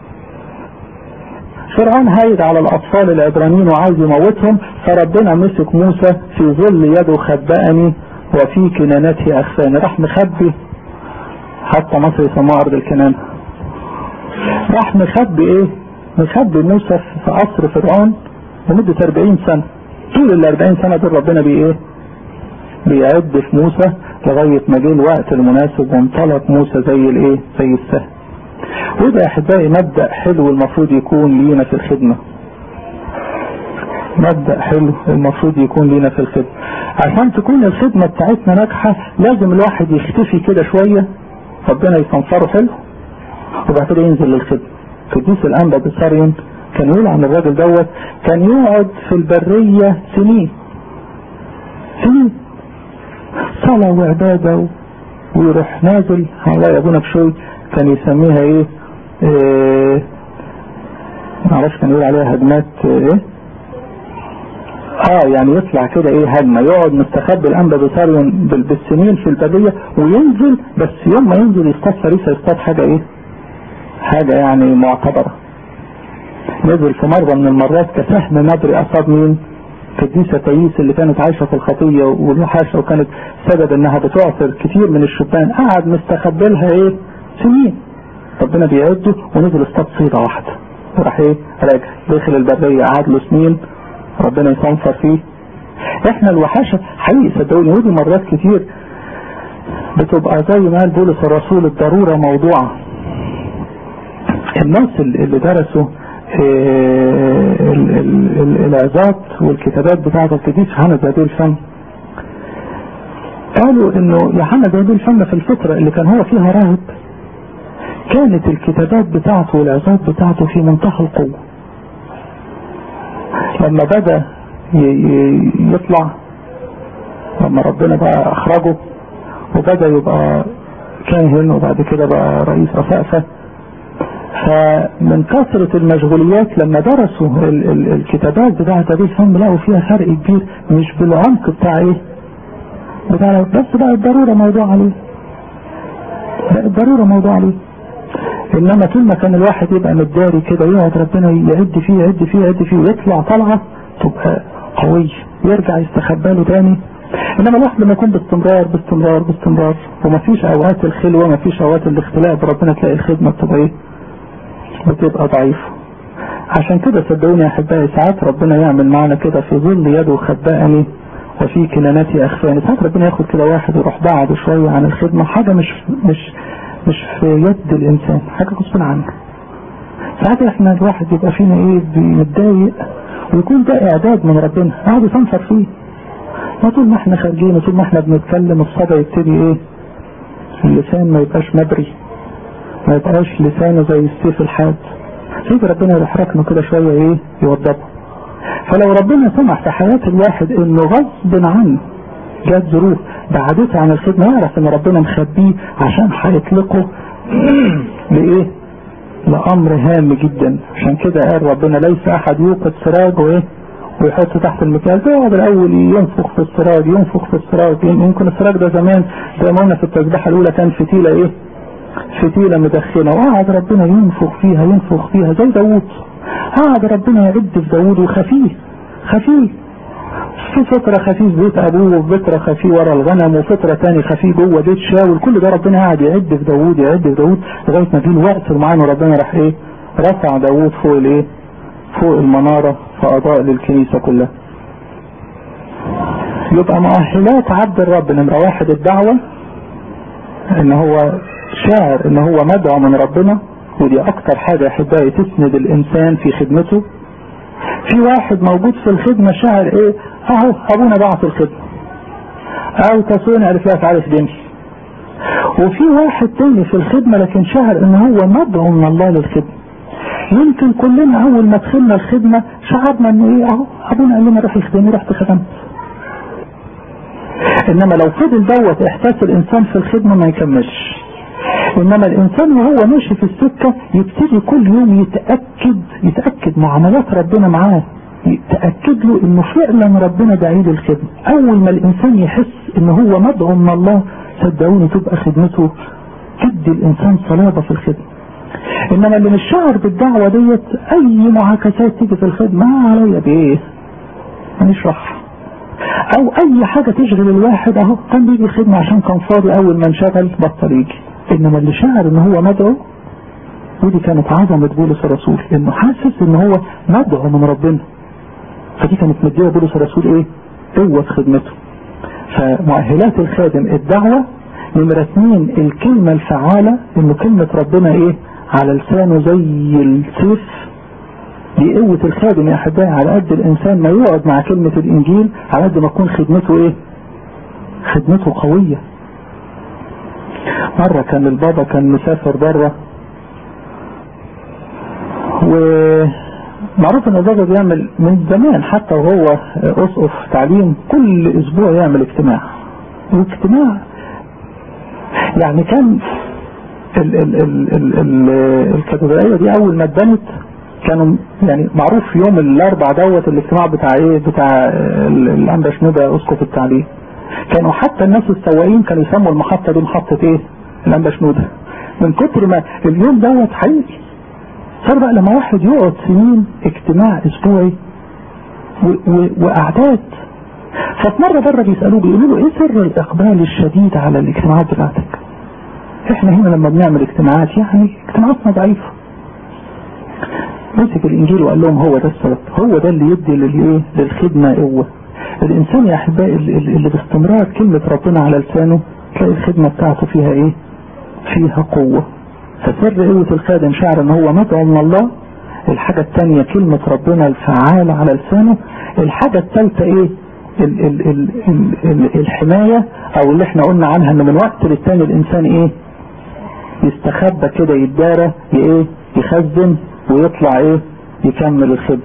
فرعون هايد على الاطفال العبرانيين وعايز يموتهم فربنا مسك موسى في ظل يده خبأني وفي كنانته اخفاني راح مخبي حتى مصر يسموها ارض الكنانة راح مخبي ايه مخبي موسى في قصر فرعون لمدة 40 سنة طول ال 40 سنة دول ربنا بي ايه بيعد في موسى لغاية ما جه الوقت المناسب وانطلق موسى زي الايه زي السهم وده يا احبائي مبدأ حلو المفروض يكون لينا في الخدمة مبدأ حلو المفروض يكون لينا في الخدمة عشان تكون الخدمة بتاعتنا ناجحة لازم الواحد يختفي كده شوية ربنا يصنفره حلو وبعد كده ينزل للخدمة قديس الأنبا بساريون كان يقول عن الراجل دوت كان يقعد في البرية سنين سنين صلاة وعبادة ويروح نازل الله ابونا بشوي كان يسميها ايه, إيه معرفش كان يقول عليها هجمات ايه اه يعني يطلع كده ايه هجمة يقعد مستخبي الانبا بساريون بالسنين في البرية وينزل بس يوم ما ينزل يصطاد فريسة يصطاد حاجة ايه حاجة يعني معتبرة نزل في مرة من المرات كسهم مبري اصاب مين قديسة تاييس اللي كانت عايشة في الخطية والوحاشة وكانت سبب انها بتعثر كتير من الشبان قعد مستخبلها ايه سنين ربنا بيعده ونزل اصطاد صيدة واحدة وراح ايه راجع داخل البرية قعد له سنين ربنا يصنفر فيه احنا الوحاشة حقيقي صدقوني ودي مرات كتير بتبقى زي ما قال بولس الرسول الضرورة موضوعة الناس اللي درسوا العظات والكتابات بتاعت القديس يوحنا زادي الفم قالوا انه يوحنا زادي الفم في الفترة اللي كان هو فيها راهب كانت الكتابات بتاعته والعظات بتاعته في منتهى القوة لما بدأ يطلع لما ربنا بقى اخرجه وبدأ يبقى كاهن وبعد كده بقى رئيس أسقفة فمن كثرة المشغوليات لما درسوا ال ال الكتابات بتاعة أبي الفم لقوا فيها فرق كبير مش بالعمق بتاع ايه بتاع بس بقى الضرورة موضوع عليه بقى الضرورة موضوع عليه انما طول ما كان الواحد يبقى متداري كده يقعد ربنا يعد فيه يعد فيه يعد فيه ويطلع طلعة تبقى قوي يرجع يستخبى له تاني انما الواحد لما يكون باستمرار باستمرار باستمرار ومفيش اوقات الخلوة مفيش اوقات الاختلاء بربنا تلاقي الخدمة بتبقى ايه بتبقى ضعيفة عشان كده صدقوني يا احبائي ساعات ربنا يعمل معنا كده في ظل يده خبأني وفي كنانتي اخفاني ساعات ربنا ياخد كده واحد ويروح بعده شوية عن الخدمة حاجة مش مش مش في يد الانسان حاجة غصب عنه ساعات احنا الواحد يبقى فينا ايه بيتضايق ويكون ده اعداد من ربنا قاعد يصنفر فيه ما طول ما احنا خارجين وطول ما احنا بنتكلم الصدى يبتدي ايه اللسان ما يبقاش مبري ما يبقاش لسانه زي السيف الحاد يجي ربنا يروح ركنه كده شوية ايه يوضبه فلو ربنا سمح في حياة الواحد انه غصب عنه جات ظروف بعدته عن الخدمة يعرف ان ربنا مخبيه عشان هيطلقه لايه لامر هام جدا عشان كده قال ربنا ليس احد يوقد سراج وايه ويحط تحت المكيال يقعد الاول ينفخ في السراج ينفخ في السراج يمكن السراج ده زمان زي ما قلنا في التسبيحه الاولى كان فتيله ايه فتيله مدخنه وقعد ربنا ينفخ فيها ينفخ فيها زي داوود قعد ربنا يعد في داوود وخفيه خفيه في فترة خفيف بيت أبوه وفترة خفيه ورا الغنم وفترة تاني خفيه جوه بيت شاول كل ده ربنا قاعد يعد في داوود يعد في داوود لغاية ما جه الوقت المعين وربنا راح إيه رفع داوود فوق الإيه فوق المنارة فأضاء للكنيسة كلها يبقى مؤهلات عبد الرب نمرة واحد الدعوة ان هو شاعر ان هو مدعو من ربنا ودي اكتر حاجة احبائي تسند الانسان في خدمته في واحد موجود في الخدمة شاعر ايه اهو ابونا بعت الخدمة او تسوني قالت لها تعالي خدمي وفي واحد تاني في الخدمة لكن شاعر ان هو مدعو من الله للخدمة يمكن كلنا اول ما دخلنا الخدمة شعرنا انه ايه اهو ابونا قال لنا روح يخدمني رحت خدمت انما لو فضل دوت احساس الانسان في الخدمة ما يكملش انما الانسان وهو ماشي في السكة يبتدي كل يوم يتأكد يتأكد معاملات ربنا معاه يتأكد له انه فعلا ربنا داعي له الخدمة اول ما الانسان يحس ان هو مدعو من الله صدقوني تبقى خدمته تدي الانسان صلابة في الخدمة انما اللي مش شعر بالدعوة ديت اي معاكسات تيجي في الخدمة ما عليا بايه مانيش راح او اي حاجة تشغل الواحد اهو كان بيجي الخدمة عشان كان فاضي اول ما انشغل بطل يجي انما اللي شعر ان هو مدعو ودي كانت عظمة بولس الرسول انه حاسس ان هو مدعو من ربنا فدي كانت مديه بولس الرسول ايه قوة في خدمته فمؤهلات الخادم الدعوة نمرة اثنين الكلمة الفعالة انه كلمة ربنا ايه على لسانه زي السيف دي قوة الخادم يا احبائي على قد الانسان ما يقعد مع كلمة الانجيل على قد ما تكون خدمته ايه خدمته قوية مرة كان البابا كان مسافر بره ومعروف ان البابا بيعمل من زمان حتى وهو اسقف تعليم كل اسبوع يعمل اجتماع واجتماع يعني كان ال ال ال ال ال الكاتدرائية دي اول ما اتبنت كانوا يعني معروف يوم الاربع دوت الاجتماع بتاع ايه بتاع الانبا شنودة اسقف التعليم كانوا حتى الناس السواقين كانوا يسموا المحطة دي محطة ايه الانبا شنودة من كتر ما اليوم دوت حقيقي صار بقى لما واحد يقعد سنين اجتماع اسبوعي واعداد ففي مرة بره بيسألوه بيقولوا له ايه سر الاقبال الشديد على الاجتماعات بتاعتك احنا هنا لما بنعمل اجتماعات يعني اجتماعاتنا ضعيفة مسك الانجيل وقال لهم هو ده السبب هو ده اللي يدي للايه للخدمة قوة الانسان يا احبائي اللي باستمرار كلمة ربنا على لسانه تلاقي الخدمة بتاعته فيها ايه فيها قوة فسر قوة الخادم شعر ان هو مدعو من الله الحاجة الثانية كلمة ربنا الفعالة على لسانه الحاجة الثالثة ايه ال ال ال ال ال الحماية او اللي احنا قلنا عنها ان من وقت للتاني الانسان ايه يستخبى كده يتدارى ايه يخزن ويطلع ايه يكمل الخدمة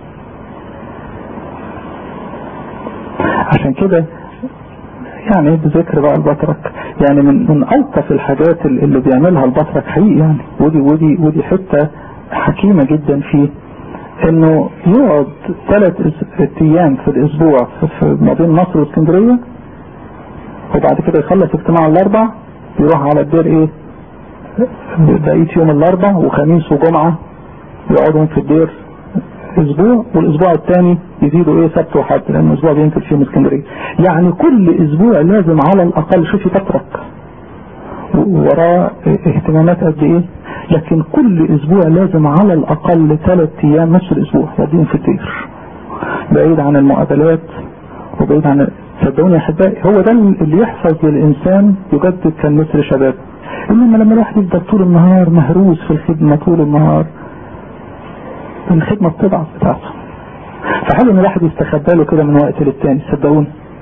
عشان كده يعني بذكر بقى البطرك يعني من من الطف الحاجات اللي بيعملها البطرك حقيقي يعني ودي ودي ودي حته حكيمه جدا فيه انه يقعد ثلاث ايام في الاسبوع في ما بين مصر واسكندريه وبعد كده يخلص اجتماع الاربع يروح على الدير ايه بقيه يوم الاربع وخميس وجمعه يقعدوا في الدير اسبوع والاسبوع الثاني يزيدوا ايه سبت وحد لان الاسبوع بينزل فيه من اسكندريه يعني كل اسبوع لازم على الاقل شوفي تترك وراه اهتمامات قد ايه لكن كل اسبوع لازم على الاقل ثلاث ايام نفس الاسبوع يقضيهم في الدير بعيد عن المقابلات وبعيد عن صدقوني يا احبائي هو ده اللي يحفظ للانسان يجدد كان مثل شباب انما لما الواحد يفضل طول النهار مهروس في الخدمه طول النهار الخدمة بتضعف بتاعته فحلو ان الواحد يستخبى له كده من وقت للتاني صدقوني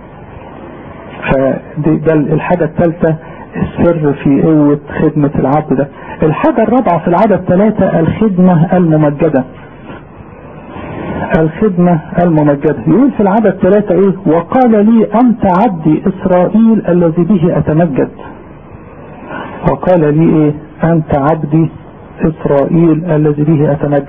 فدي ده الحاجة الثالثة السر في قوة خدمة العبد ده الحاجة الرابعة في العدد ثلاثة الخدمة الممجدة الخدمة الممجدة يقول في العدد ثلاثة ايه وقال لي انت عبدي اسرائيل الذي به اتمجد وقال لي ايه انت عبدي اسرائيل الذي به اتمجد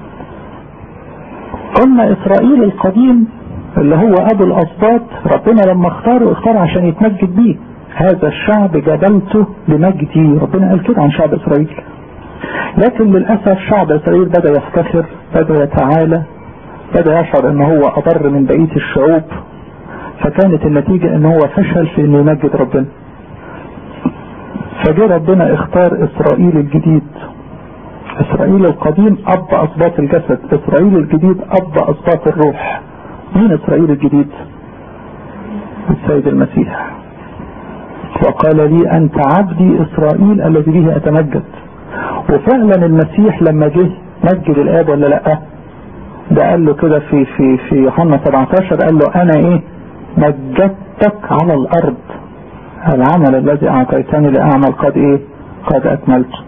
قلنا اسرائيل القديم اللي هو ابو الاسباط ربنا لما اختاره اختار عشان يتمجد بيه هذا الشعب جبلته لمجدي ربنا قال كده عن شعب اسرائيل لكن للأسف شعب اسرائيل بدأ يفتخر بدأ يتعالى بدأ يشعر ان هو اضر من بقية الشعوب فكانت النتيجة ان هو فشل في انه يمجد ربنا فجاء ربنا اختار اسرائيل الجديد اسرائيل القديم اب اسباط الجسد اسرائيل الجديد اب اسباط الروح مين اسرائيل الجديد السيد المسيح وقال لي أنت عبدي إسرائيل الذي به أتمجد وفعلا المسيح لما جه مجد الآب ولا لأ ده قال له كده في في في يوحنا 17 قال له أنا إيه مجدتك على الأرض العمل الذي أعطيتني لأعمل قد إيه قد أكملته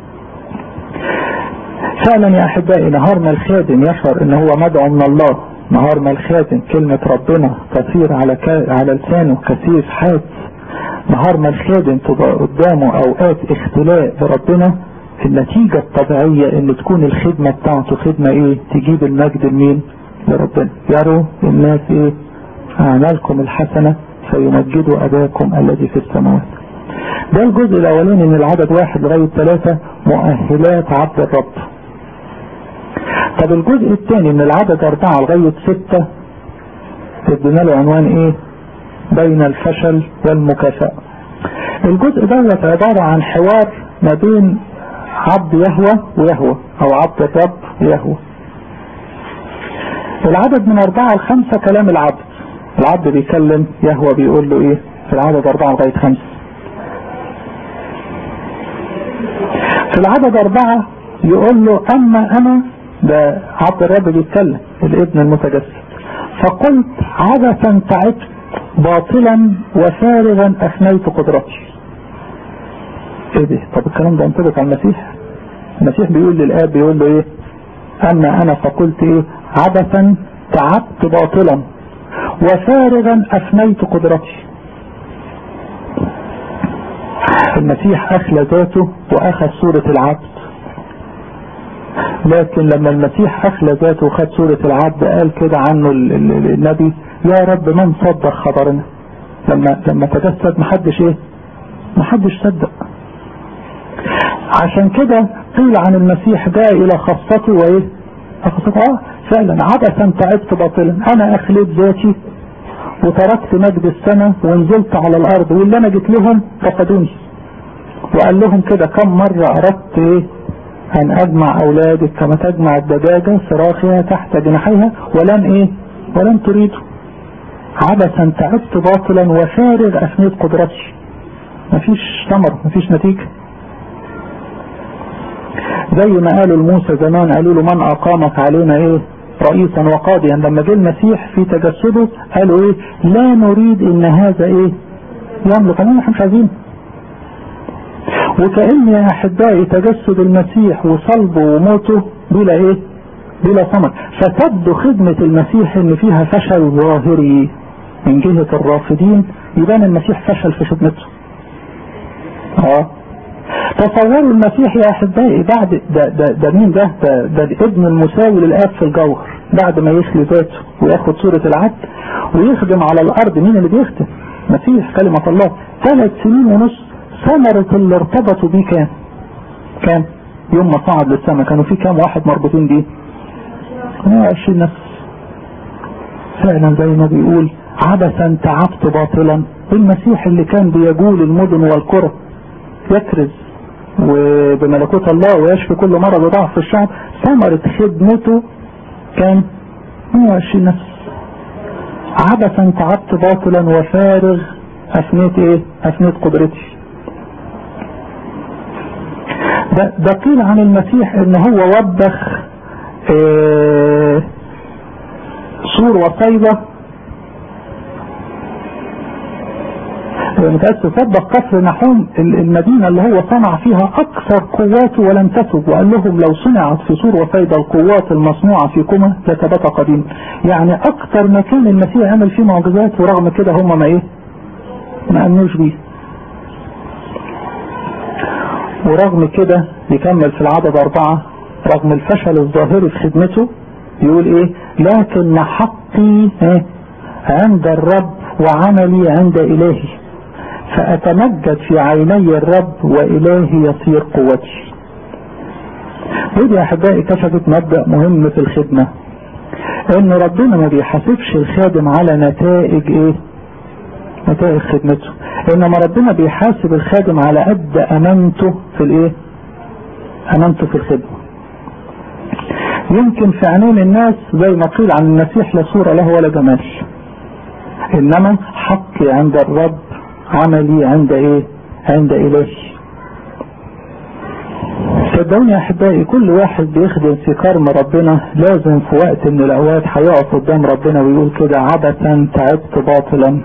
فعلا يا أحبائي نهار ما الخادم يشعر إن هو مدعو من الله نهار ما الخادم كلمة ربنا تصير على ك... على لسانه كثير حاد نهار ما الخادم تبقى قدامه أوقات اختلاء بربنا النتيجة الطبيعية ان تكون الخدمة بتاعته خدمة ايه تجيب المجد لمين لربنا يروا الناس ايه اعمالكم الحسنة فيمجدوا اباكم الذي في السماوات ده الجزء الاولاني من العدد واحد لغاية ثلاثة مؤهلات عبد الرب طب الجزء الثاني من العدد اربعة لغاية ستة ادينا له عنوان ايه بين الفشل والمكافأة الجزء دوت عبارة عن حوار ما بين عبد يهوى ويهوى او عبد الرب ويهوى العدد من اربعة لخمسة كلام العبد العبد بيكلم يهوى بيقول له ايه في العدد اربعة لغاية خمسة في العدد اربعة يقول له اما انا ده عبد الرب بيتكلم الابن المتجسد فقلت عبثا تعبت باطلا وفارغا افنيت قدرتي ايه ده طب الكلام ده ينطبق على المسيح المسيح بيقول للاب بيقول له ايه اما انا فقلت ايه عبثا تعبت باطلا وفارغا افنيت قدرتي المسيح اخلى ذاته واخذ صورة العبد لكن لما المسيح اخلى ذاته وخد صورة العبد قال كده عنه النبي يا رب من صدق خبرنا لما لما تجسد محدش ايه محدش صدق عشان كده قيل عن المسيح جاء الى خاصته وايه خاصته اه فعلا عبثا تعبت باطلا انا اخليت ذاتي وتركت مجد السماء ونزلت على الارض واللي انا جيت لهم رفضوني وقال لهم كده كم مرة اردت ايه ان اجمع اولادك كما تجمع الدجاجة صراخها تحت جناحيها ولن ايه ولن تريدوا عبثا تعبت باطلا وفارغ افنيت قدرتي مفيش ثمر مفيش نتيجة زي ما قالوا لموسى زمان قالوا له من اقامك علينا ايه رئيسا وقاضيا لما جه المسيح في تجسده قالوا ايه لا نريد ان هذا ايه يملك انا مش عايزين وكأن يا احبائي تجسد المسيح وصلبه وموته بلا ايه بلا ثمر فتبدو خدمة المسيح ان فيها فشل ظاهري من جهة الرافضين يبان المسيح فشل في خدمته اه تصوروا المسيح يا احبائي بعد ده, ده, ده مين ده ده, ده الابن المساوي للاب في الجوهر بعد ما يخلي ذاته وياخد صورة العبد ويخدم على الارض مين اللي بيخدم مسيح كلمة الله ثلاث سنين ونص ثمرة اللي ارتبطوا بيه كام كام يوم ما صعد للسماء كانوا في كام واحد مربوطين بيه 120 نفس فعلا زي ما بيقول عبثا تعبت باطلا المسيح اللي كان بيجول المدن والقرى يكرز وبملكوت الله ويشفي كل مرض وضعف في الشعب ثمرة خدمته كان 120 نفس عبثا تعبت باطلا وفارغ افنيت ايه افنيت قدرتي ده, ده قيل عن المسيح ان هو وبخ اه سور وصيبة متأسف وبخ قصر نحوم المدينة اللي هو صنع فيها اكثر قواته ولم تتب وقال لهم لو صنعت في سور وصيبة القوات المصنوعة فيكما لثبت قديم يعني اكثر مكان المسيح عمل فيه معجزات ورغم كده هم ما ايه ما امنوش بيه ورغم كده يكمل في العدد أربعة رغم الفشل الظاهري في خدمته يقول إيه لكن حقي إيه عند الرب وعملي عند إلهي فأتمجد في عيني الرب وإلهي يصير قوتي ودي يا أحبائي كشفت مبدأ مهم في الخدمة إن ربنا ما بيحاسبش الخادم على نتائج إيه نتائج خدمته انما ربنا بيحاسب الخادم على قد امانته في الايه امانته في الخدمة يمكن في عينين الناس زي ما قيل عن المسيح لا صورة له ولا جمال انما حقي عند الرب عملي عند ايه عند الهي صدقوني يا احبائي كل واحد بيخدم في كرم ربنا لازم في وقت من الاوقات هيقف قدام ربنا ويقول كده عبثا تعبت باطلا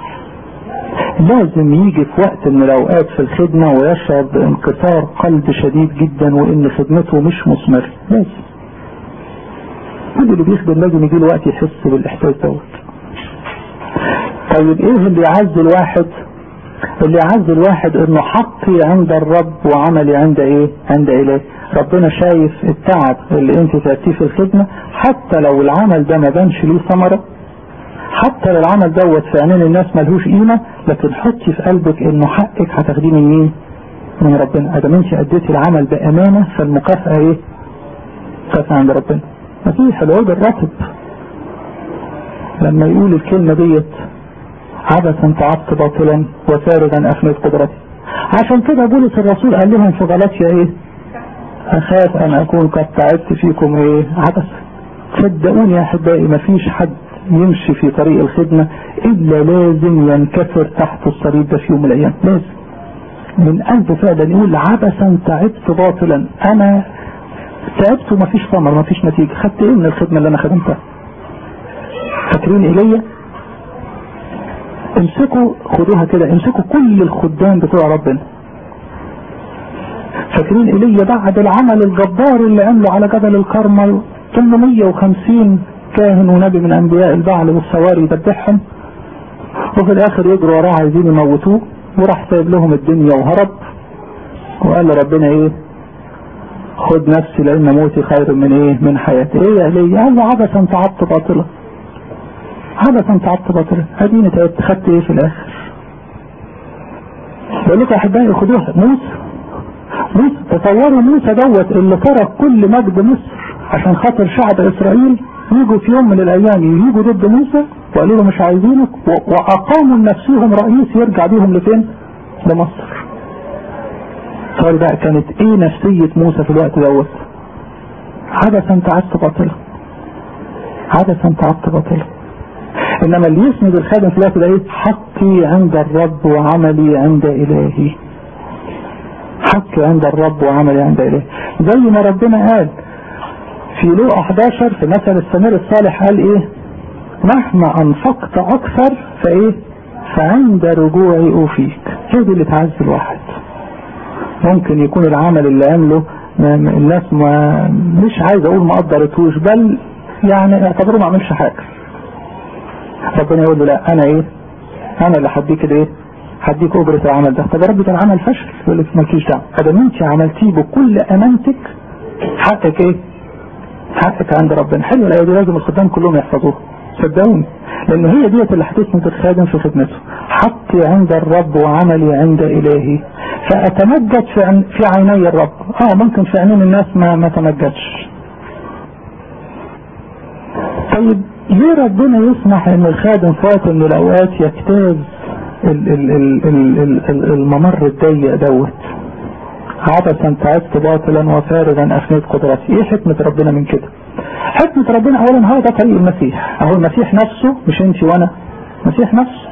لازم يجي في وقت من الاوقات في الخدمة ويشعر بانكسار قلب شديد جدا وان خدمته مش مثمر لازم كل اللي بيخدم لازم يجي له وقت يحس بالاحساس دوت طيب ايه اللي يعز الواحد اللي يعز الواحد انه حقي عند الرب وعملي عند ايه عند اله ربنا شايف التعب اللي انت تعبتيه في الخدمة حتى لو العمل ده ما بانش ليه ثمرة حتى لو العمل دوت في عينين الناس ملهوش قيمة لكن حطي في قلبك انه حقك هتاخديه من مين من ربنا ادام انت اديتي العمل بامانة فالمكافأة ايه مكافأة عند ربنا مسيح العود الراتب لما يقول الكلمة ديت عبثا تعبت باطلا وفارغا افنيت قدرتي عشان كده بولس الرسول قال لهم في غلطيا ايه اخاف ان اكون قد تعبت فيكم ايه عبثا صدقوني يا احبائي مفيش حد يمشي في طريق الخدمة الا لازم ينكسر تحت الصليب ده في يوم من الايام لازم من قلبه فعلا يقول عبثا تعبت باطلا انا تعبت ومفيش ثمر مفيش نتيجة خدت ايه من الخدمة اللي انا خدمتها فاكرين ايليا امسكوا خدوها كده امسكوا كل الخدام بتوع ربنا فاكرين ايليا بعد العمل الجبار اللي عمله على جبل الكرمل 850 كاهن ونبي من انبياء البعل والسواري يذبحهم وفي الاخر يجروا وراه عايزين يموتوه وراح سايب لهم الدنيا وهرب وقال لربنا ايه خد نفسي لان موتي خير من ايه من حياتي ايه يا ايليا قال له عبثا تعبت باطلا عبثا تعبت باطلا اديني تعبت خدت ايه في الاخر بقول لكم احبائي خدوها موسى موسى تصوروا موسى دوت اللي ترك كل مجد مصر عشان خاطر شعب اسرائيل يجوا في يوم من الايام يجوا ضد موسى وقالوا له مش عايزينك واقاموا لنفسهم رئيس يرجع بيهم لفين لمصر قال بقى كانت ايه نفسية موسى في الوقت دوت عبثا تعبت باطلا عبثا تعبت باطلا انما اللي يسند الخادم في الوقت ده ايه حقي عند الرب وعملي عند الهي حقي عند الرب وعملي عند الهي زي ما ربنا قال في لوقا 11 في مثل السمير الصالح قال ايه مهما انفقت اكثر فايه فعند رجوعي اوفيك هي دي اللي تعز الواحد ممكن يكون العمل اللي عمله الناس ما مش عايز اقول ما قدرتوش بل يعني اعتبره ما عملش حاجه ربنا يقول له لا انا ايه انا اللي هديك الايه هديك اجرة العمل ده طب يا رب ده العمل فشل يقول لك مالكيش دعوه ادام انت عملتيه بكل امانتك حقك ايه حقك عند ربنا حلو الايه دي لازم الخدام كلهم يحفظوها صدقوني لان هي ديت اللي هتسند الخادم في خدمته حقي عند الرب وعملي عند الهي فاتمجد في, عن في عيني الرب اه ممكن في عينين الناس ما ما تمجدش طيب ليه ربنا يسمح ان الخادم في وقت من الاوقات يجتاز ال ال ال ال ال الممر الضيق دوت عبثا تعبت باطلا وفارغا افنيت قدرتي ايه حكمة ربنا من كده حكمة ربنا اولا هو ده طريق المسيح اهو المسيح نفسه مش انت وانا المسيح نفسه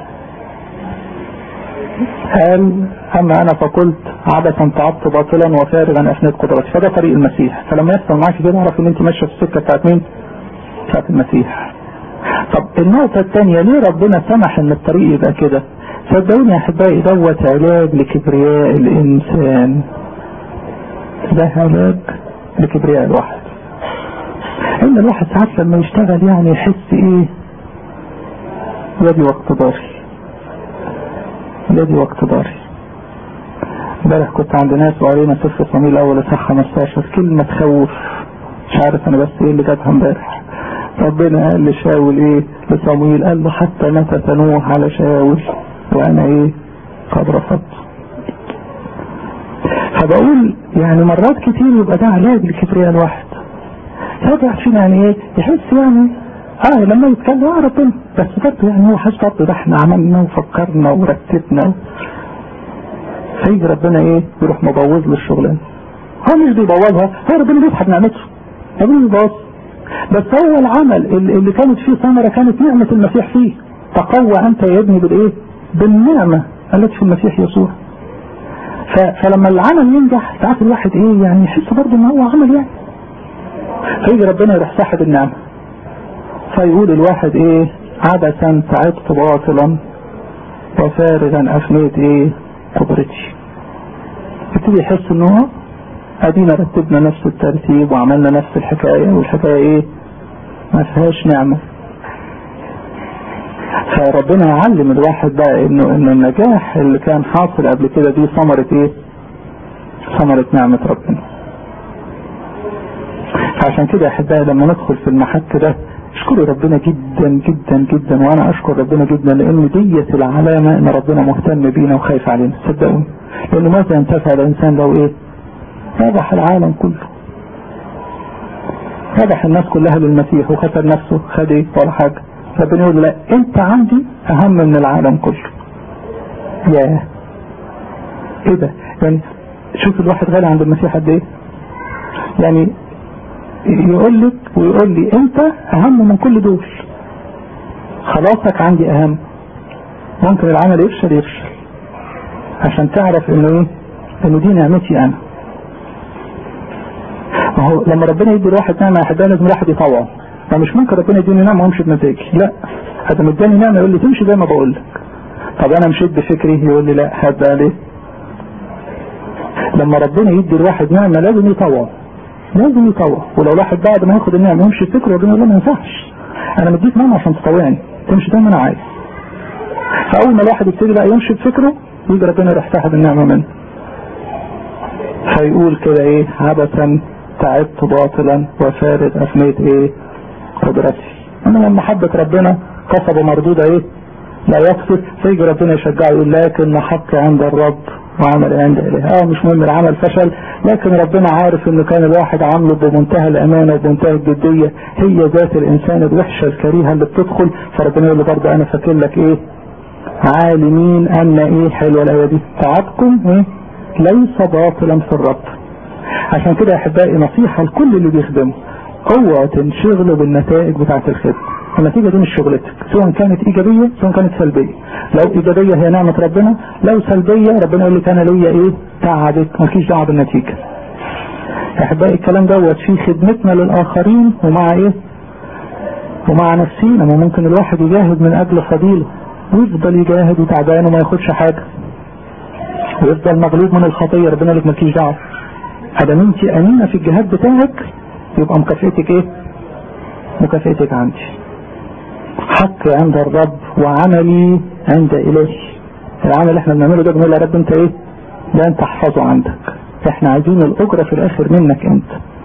قال اما انا فقلت عبثا تعبت باطلا وفارغا افنيت قدرتي فده طريق المسيح فلما يحصل معاك كده اعرف ان انت ماشيه في السكه بتاعت مين؟ بتاعت المسيح طب النقطة الثانية ليه ربنا سمح ان الطريق يبقى كده صدقوني يا احبائي دوت علاج لكبرياء الانسان ده علاج لكبرياء الواحد ان الواحد ساعات لما يشتغل يعني يحس ايه يدي واقتداري يدي واقتداري امبارح كنت عند ناس وقرينا سفر صمويل الاول اصحاح 15 كلمة تخوف مش عارف انا بس ايه اللي جابها امبارح ربنا قال لشاول ايه لصمويل قال له حتى متى تنوح على شاول وانا ايه قد رفضت فبقول يعني مرات كتير يبقى ده علاج لكبرياء الواحد ساعات واحد فينا يعني ايه يحس يعني اه لما يتكلم اه ربنا بس برضه يعني هو حاسس برضه ده احنا عملنا وفكرنا ورتبنا فيجي ربنا ايه يروح مبوظ له الشغلانه هو مش بيبوظها هو ربنا بيسحب نعمته ربنا بيبوظ بس هو العمل اللي كانت فيه ثمرة كانت نعمة المسيح فيه تقوى انت يا ابني بالايه بالنعمة التي في المسيح يسوع فلما العمل ينجح ساعات الواحد ايه يعني يحس برضه ان هو عمل يعني فيجي ربنا يروح صاحب النعمة فيقول الواحد ايه عبثا تعبت باطلا وفارغا افنيت ايه قدرتي يبتدي يحس ان هو ادينا رتبنا نفس الترتيب وعملنا نفس الحكاية والحكاية ايه ما فيهاش نعمة فربنا يعلم الواحد بقى انه ان النجاح اللي كان حاصل قبل كده دي ثمرة ايه ثمرة نعمة ربنا فعشان كده يا احبائي لما ندخل في المحك ده اشكروا ربنا جدا جدا جدا وانا اشكر ربنا جدا لان ديت العلامة ان ربنا مهتم بينا وخايف علينا صدقوني لانه ماذا ينتفع الانسان لو ايه ربح العالم كله ربح الناس كلها للمسيح وخسر نفسه خد ايه ولا حاجة ربنا يقول لا انت عندي اهم من العالم كله ياه ايه ده يعني شوف الواحد غالي عند المسيح قد ايه يعني يقول لك ويقول لي انت اهم من كل دول خلاصك عندي اهم ممكن العمل يفشل يفشل عشان تعرف انه ايه انه دي نعمتي انا ما هو لما ربنا يدي الواحد نعمة يا حبايبي لازم الواحد يطوعه ما مش ممكن ربنا يديني نعمة وامشي بمزاجي لا هذا مداني نعمة يقول لي تمشي زي ما بقول لك طب انا مشيت بفكري يقول لي لا هات بقى ليه لما ربنا يدي الواحد نعمة لازم يطوعه لازم يطوع ولو الواحد بعد ما ياخد النعمة يمشي بفكره ربنا يقول له ما ينفعش انا مديك نعمة عشان تطوعني تمشي زي ما انا عايز فاول ما الواحد يبتدي بقى يمشي بفكره يجي ربنا يروح ساحب النعمة منه فيقول كده ايه عبثا تعبت باطلا وفارد افنيت ايه قدرتي انا من محبة ربنا قصبة مردودة ايه لا يقصد فيجي ربنا يشجعه يقول لكن حق عند الرب وعمل عند اله اه مش مهم العمل فشل لكن ربنا عارف انه كان الواحد عامله بمنتهى الامانة وبمنتهى الجدية هي ذات الانسان الوحشة الكريهة اللي بتدخل فربنا يقول له برضه انا فاكر لك ايه عالمين ان ايه حلوة الايه دي تعبكم ايه ليس باطلا في الرب عشان كده يا احبائي نصيحة لكل اللي بيخدمه اوعوا تنشغلوا بالنتائج بتاعة الخدمة النتيجة دي مش شغلتك سواء كانت ايجابية سواء كانت سلبية لو ايجابية هي نعمة ربنا لو سلبية ربنا يقول لك انا ليا ايه تعبك مالكيش دعوة بالنتيجة يا احبائي الكلام دوت في خدمتنا للاخرين ومع ايه ومع نفسينا ما ممكن الواحد يجاهد من اجل فضيله ويفضل يجاهد وتعبان وما ياخدش حاجة ويفضل مغلوب من الخطية ربنا يقول لك مالكيش دعوة ادام انت امينة في الجهاد بتاعك يبقى مكافئتك ايه مكافئتك عندي حق عند الرب وعملي عند إلهي العمل اللي احنا بنعمله ده بنقول يا رب انت ايه ده انت احفظه عندك احنا عايزين الاجرة في الاخر منك انت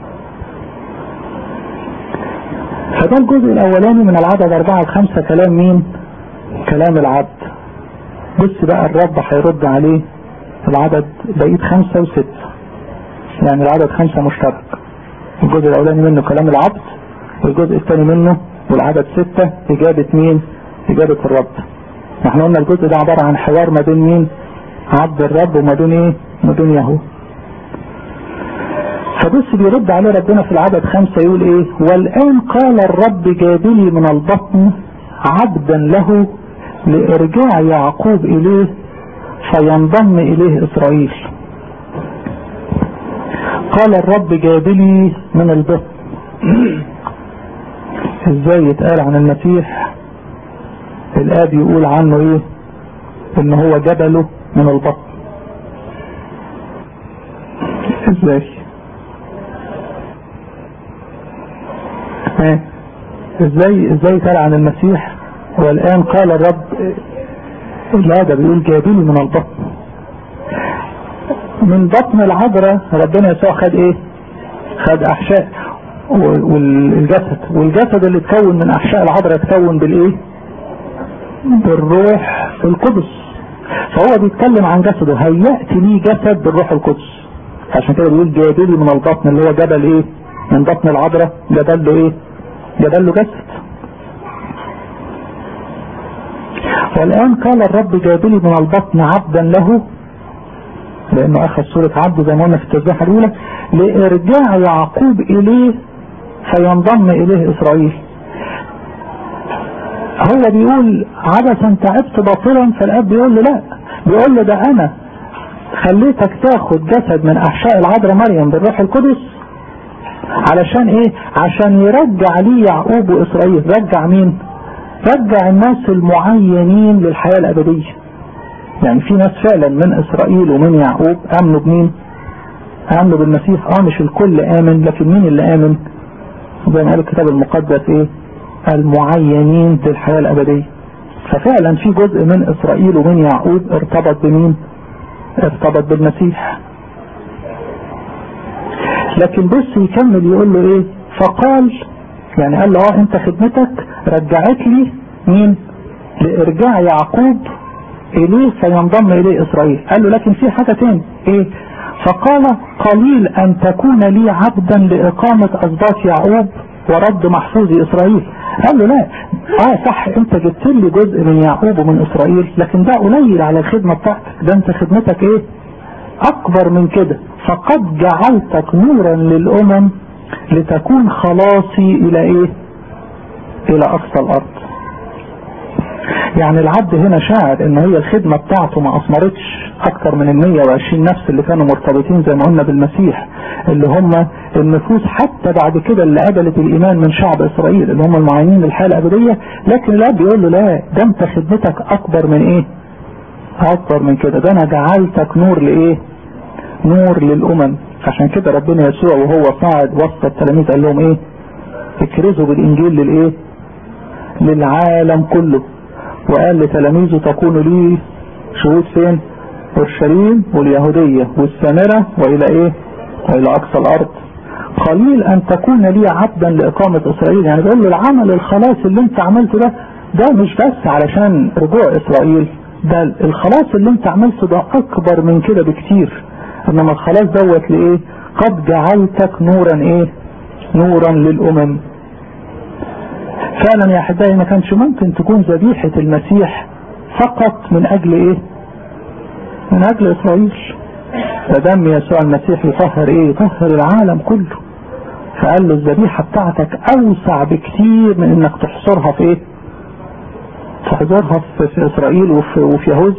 فده الجزء الاولاني من العدد اربعة وخمسة كلام مين كلام العبد بص بقى الرب هيرد عليه العدد بقيت خمسة وستة يعني العدد خمسة مشترك الجزء الاولاني منه كلام العبد والجزء الثاني منه والعدد ستة إجابة مين إجابة الرب احنا قلنا الجزء ده عبارة عن حوار ما بين مين عبد الرب وما بين ايه ما بين يهو فبص بيرد عليه ربنا في العدد خمسة يقول ايه والآن قال الرب جابلي من البطن عبدا له لإرجاع يعقوب إليه فينضم إليه إسرائيل قال الرب جابلي من البطن ازاي يتقال عن المسيح الاب يقول عنه ايه ان هو جبله من البطن ازاي ها ازاي ازاي يتقال عن المسيح والان قال الرب لا ده بيقول جابلي من البطن من بطن العذراء ربنا يسوع خد ايه خد احشاء والجسد والجسد اللي اتكون من احشاء العذراء اتكون بالايه بالروح القدس فهو بيتكلم عن جسده هيأتي لي جسد بالروح القدس عشان كده بيقول جابلي من البطن اللي هو جبل ايه من بطن العذراء جبل له ايه جبل له جسد والآن قال الرب جابلي من البطن عبدا له لأنه أخذ صورة عبد زي ما قلنا في التسبيحة الأولى لإرجاع يعقوب إليه فينضم إليه إسرائيل هو بيقول عبثا تعبت باطلا فالاب بيقول له لا بيقول له ده انا خليتك تاخد جسد من احشاء العذراء مريم بالروح القدس علشان ايه عشان يرجع لي يعقوب واسرائيل رجع مين رجع الناس المعينين للحياة الابدية يعني في ناس فعلا من اسرائيل ومن يعقوب امنوا بمين امنوا بالمسيح اه مش الكل امن لكن مين اللي امن زي ما قال الكتاب المقدس ايه المعينين للحياة الابدية ففعلا في جزء من اسرائيل ومن يعقوب ارتبط بمين ارتبط بالمسيح لكن بص يكمل يقول له ايه فقال يعني قال له اه انت خدمتك رجعت لي مين لارجاع يعقوب اليه فينضم اليه اسرائيل قال له لكن في حاجة تاني ايه فقال قليل ان تكون لي عبدا لاقامة اسباط يعقوب ورد محفوظ اسرائيل قال له لا اه صح انت جبت لي جزء من يعقوب ومن اسرائيل لكن ده قليل على الخدمة بتاعتك ده انت خدمتك ايه اكبر من كده فقد جعلتك نورا للامم لتكون خلاصي الى ايه الى اقصى الارض يعني العبد هنا شاعر ان هي الخدمة بتاعته ما اثمرتش اكتر من ال 120 نفس اللي كانوا مرتبطين زي ما قلنا بالمسيح اللي هم النفوس حتى بعد كده اللي قبلت الايمان من شعب اسرائيل اللي هم المعينين للحياة الابدية لكن الاب بيقول له لا ده انت خدمتك اكبر من ايه اكبر من كده ده انا جعلتك نور لايه نور للامم عشان كده ربنا يسوع وهو صاعد وسط التلاميذ قال لهم ايه اكرزوا بالانجيل للايه للعالم كله وقال لتلاميذه تكونوا لي شهود فين اورشليم واليهودية والسامرة والى ايه والى اقصى الارض قليل ان تكون لي عبدا لاقامة اسرائيل يعني بيقول له العمل الخلاص اللي انت عملته ده ده مش بس علشان رجوع اسرائيل ده الخلاص اللي انت عملته ده اكبر من كده بكتير انما الخلاص دوت لايه قد جعلتك نورا ايه نورا للامم فعلا يا احبائي ما كانش ممكن تكون ذبيحة المسيح فقط من اجل ايه من اجل اسرائيل ده دم يسوع المسيح يطهر ايه يطهر العالم كله فقال له الذبيحة بتاعتك اوسع بكتير من انك تحصرها في ايه تحضرها في, في اسرائيل وفي, وفي يهوذا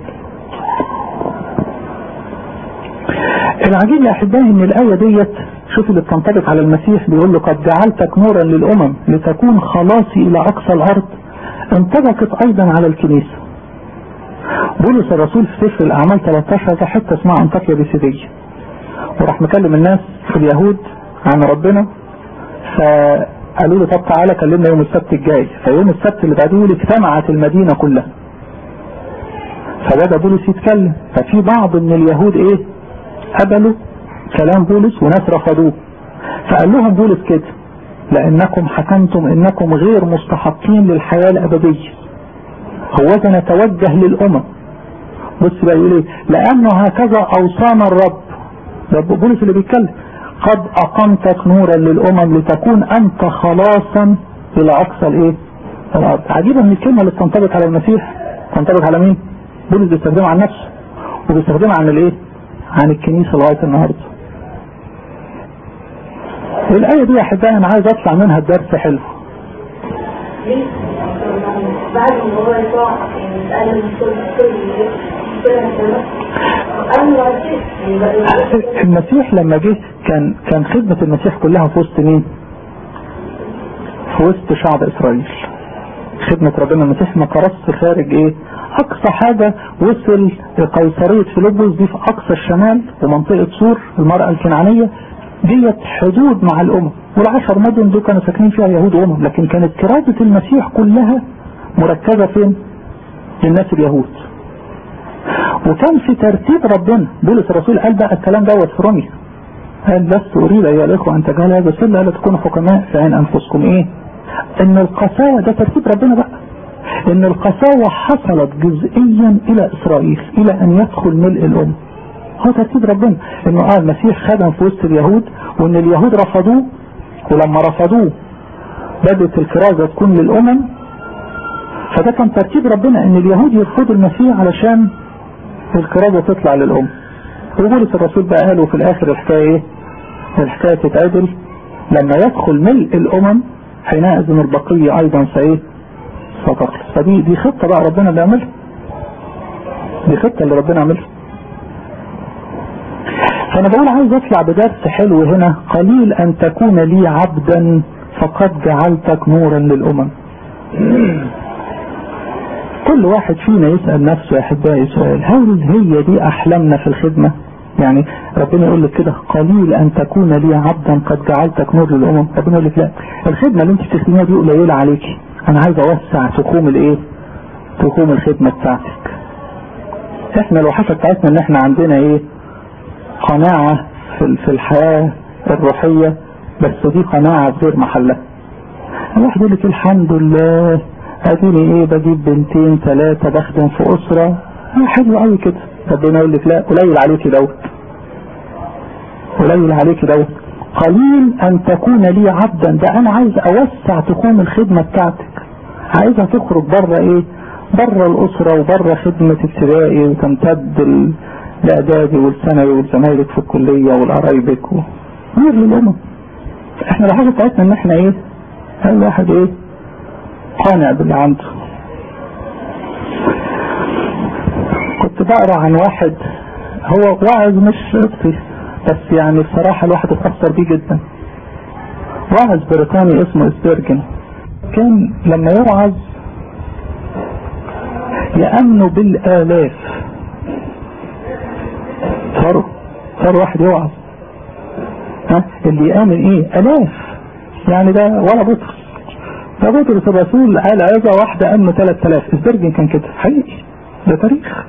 العجيب يا احبائي ان الايه ديت شوف اللي بتنطبق على المسيح بيقول له قد جعلتك نورا للامم لتكون خلاصي الى اقصى الارض انطبقت ايضا على الكنيسه بولس الرسول في سفر الاعمال 13 ده حته اسمها انطاكيا بيسيديه وراح مكلم الناس في اليهود عن ربنا فقالوا له طب تعالى كلمنا يوم السبت الجاي فيوم السبت اللي بعديه يقول اجتمعت المدينه كلها فبدا بولس يتكلم ففي بعض من اليهود ايه قبلوا كلام بولس وناس رفضوه فقال لهم بولس كده لانكم حكمتم انكم غير مستحقين للحياة الابدية هو نتوجه للامم بص بقى يقول ايه لانه هكذا اوصانا الرب ده بولس اللي بيتكلم قد اقمتك نورا للامم لتكون انت خلاصا الى اقصى الايه الارض عجيبة من الكلمة اللي بتنطبق على المسيح تنطبق على مين بولس بيستخدمها عن نفسه وبيستخدمها عن الايه عن الكنيسة لغاية النهاردة الآية دي يا أحبائي أنا عايز أطلع منها الدرس حلو بعد ما هو يطلع يعني من كل المسيح لما جه كان كان خدمة المسيح كلها في وسط مين؟ في وسط شعب إسرائيل خدمة ربنا المسيح ما كرس خارج ايه اقصى حاجة وصل قيصرية فيلبس دي في اقصى الشمال ومنطقة سور المرأة الكنعانية ديت حدود مع الامم والعشر مدن دول كانوا ساكنين فيها يهود وامم لكن كانت كرازة المسيح كلها مركزة فين للناس اليهود وكان في ترتيب ربنا بولس الرسول قال بقى الكلام دوت في روميا قال لست اريد ايها الاخوه ان تجهل هذا السر لا تكونوا حكماء في عين انفسكم ايه ان القساوة ده ترتيب ربنا بقى ان القساوة حصلت جزئيا الى اسرائيل الى ان يدخل ملء الامم هو ترتيب ربنا انه اه المسيح خدم في وسط اليهود وان اليهود رفضوه ولما رفضوه بدأت الكرازة تكون للامم فده كان ترتيب ربنا ان اليهود يرفضوا المسيح علشان الكرازة تطلع للامم وبولس الرسول بقى قالوا في الاخر الحكاية ايه الحكاية تتعدل لما يدخل ملء الامم حينئذ البقية ايضا سايه ستخلص فدي دي خطة بقى ربنا بيعملها دي خطة اللي ربنا عملها فانا بقول عايز اطلع بدرس حلو هنا قليل ان تكون لي عبدا فقد جعلتك نورا للامم كل واحد فينا يسأل نفسه يا احبائي سؤال هل هي دي احلامنا في الخدمة يعني ربنا يقول لك كده قليل ان تكون لي عبدا قد جعلتك نور للامم ربنا يقول لك لا الخدمة اللي انت بتخدميها دي قليلة عليكي انا عايز اوسع تخوم الايه تخوم الخدمة بتاعتك احنا الوحشة بتاعتنا ان احنا عندنا ايه قناعة في في الحياة الروحية بس دي قناعة غير محلها الواحد يقول لك الحمد لله اديني ايه بجيب بنتين ثلاثة بخدم في اسرة اه حلو قوي كده ربنا يقول لك لا قليل عليكي دوت قليل عليكي دوت قليل ان تكون لي عبدا ده انا عايز اوسع تخوم الخدمة بتاعتك عايزها تخرج بره ايه بره الاسرة وبره خدمة ابتدائي وتمتد الاعدادي والثانوي والزمالك في الكلية والقرايبك و... نور للامم احنا الحاجة بتاعتنا ان احنا ايه هل واحد ايه قانع باللي عنده كنت بقرا عن واحد هو واعظ مش قبطي بس يعني بصراحة الواحد اتأثر بيه جدا واعظ بريطاني اسمه اسبرجن كان لما يوعظ يأمنوا بالآلاف صاروا صار واحد يوعظ ها اللي يأمن ايه آلاف يعني ده ولا بطرس ده بطرس الرسول قال عظة واحدة أمن 3000 اسبرجن كان كده حقيقي ده تاريخ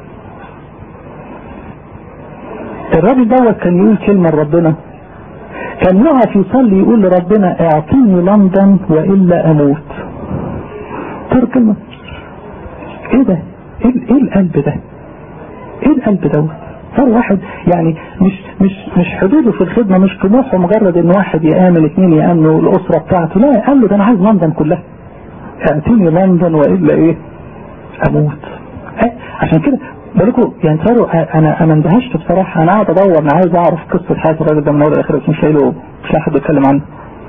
الراجل دوت كان يقول كلمة لربنا كان يقف يصلي يقول لربنا اعطيني لندن والا اموت ترى كلمة ايه ده ايه, إيه القلب ده ايه القلب دوت صار واحد يعني مش مش مش حدوده في الخدمة مش طموحه مجرد ان واحد يآمن اثنين يآمنوا الاسرة بتاعته لا قال له ده انا عايز لندن كلها اعطيني لندن والا ايه اموت إيه؟ عشان كده بالكم يعني صاروا انا انا اندهشت بصراحه انا قاعد ادور انا عايز اعرف قصه حياه الراجل ده من اول لاخر بس مش لاقي له مش لاقي حد يتكلم عنه.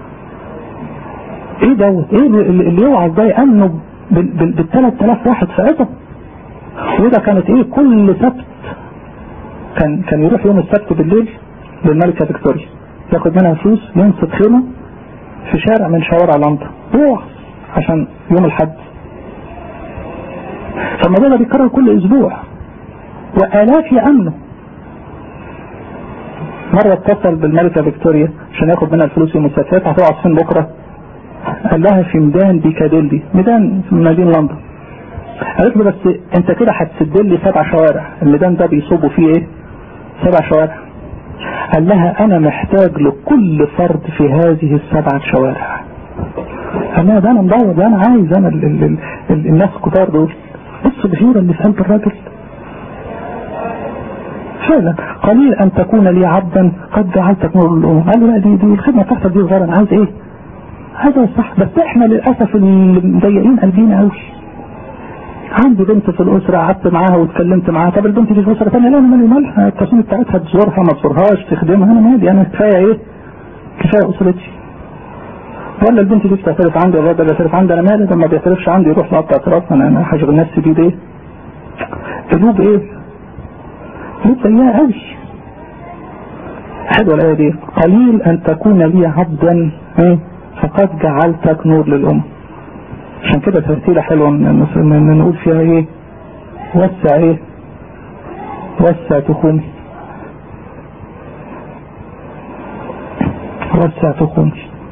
ايه دوت؟ ايه اللي يوعظ ده يامنوا بال 3000 واحد في عظه. وده كانت ايه كل سبت كان كان يروح يوم السبت بالليل للملكه فيكتوريا ياخد منها فلوس ينصب خيمه في شارع من شوارع لندن يوعظ عشان يوم الحد. فالموضوع ده بيتكرر كل اسبوع وآلاف يأمنوا مرة اتصل بالملكة فيكتوريا عشان ياخد منها الفلوس المستشفيات هتقعد فين بكرة قال لها في ميدان بيكاديلي ميدان في مدينة لندن قالت له بس انت كده هتسد لي سبع شوارع الميدان ده بيصوبوا فيه ايه سبع شوارع قال لها انا محتاج لكل فرد في هذه السبعة شوارع قال لها ده انا مدور ده انا عايز انا ال ال ال الناس الكتار دول بص الغيرة اللي في قلب الراجل فعلا قليل ان تكون لي عبدا قد جعلتك نور الامم قال له لا دي دي الخدمه بتاعتك دي صغيره انا عايز ايه؟ هذا صح بس احنا للاسف اللي مضيقين قلبينا قوي عندي بنت في الاسره قعدت معاها واتكلمت معاها طب البنت دي في اسره ثانيه لا انا مالي مالها التصميم بتاعتها تزورها ما تزورهاش تخدمها انا مالي انا كفايه ايه؟ كفايه اسرتي ولا البنت دي بتعترف عندي الراجل بيعترف عندي انا مالي لما بيعترفش عندي يروح لقطع اعتراف انا انا هشغل نفسي بيه ليه؟ قلوب ايه؟ قلوب سيئة قوي حلوة الآية دي قليل أن تكون لي عبدا ايه فقد جعلتك نور للأمة عشان كده ترتيلة حلوة ان نقول فيها ايه وسع ايه وسع تخومي وسع تخومي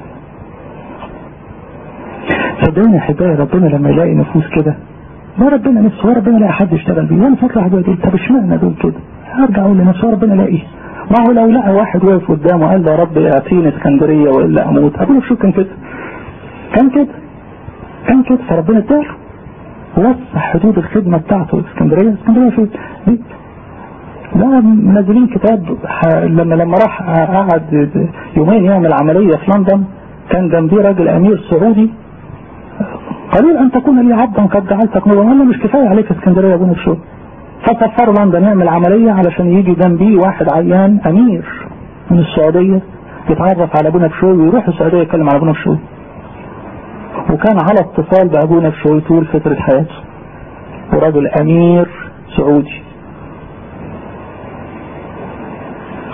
صدقوني يا حبايبي ربنا لما يلاقي نفوس كده ما ربنا نفسه هو ربنا لاقي حد يشتغل بيه وانا فاكر واحد يقول طب اشمعنى دول كده هرجع اقول لنفسي هو ربنا لاقيه ما هو لو لقى واحد واقف قدامه قال له يا رب اعطيني اسكندريه والا اموت اقول شو كان كده كان كده كان كده فربنا اداله وسع حدود الخدمه بتاعته اسكندريه اسكندريه فين دي لا منزلين كتاب لما لما راح قعد يومين يعمل عمليه في لندن كان جنبيه راجل امير سعودي قليل ان تكون لي عبدا قد جعلتك نورا ولا مش كفايه عليك اسكندريه يا ابو نفسه فسفروا لندن يعمل عمليه علشان يجي جنبيه واحد عيان امير من السعوديه يتعرف على ابونا بشوي ويروح السعوديه يتكلم على ابونا بشوي وكان على اتصال بابونا بشوي طول فتره حياته وراجل امير سعودي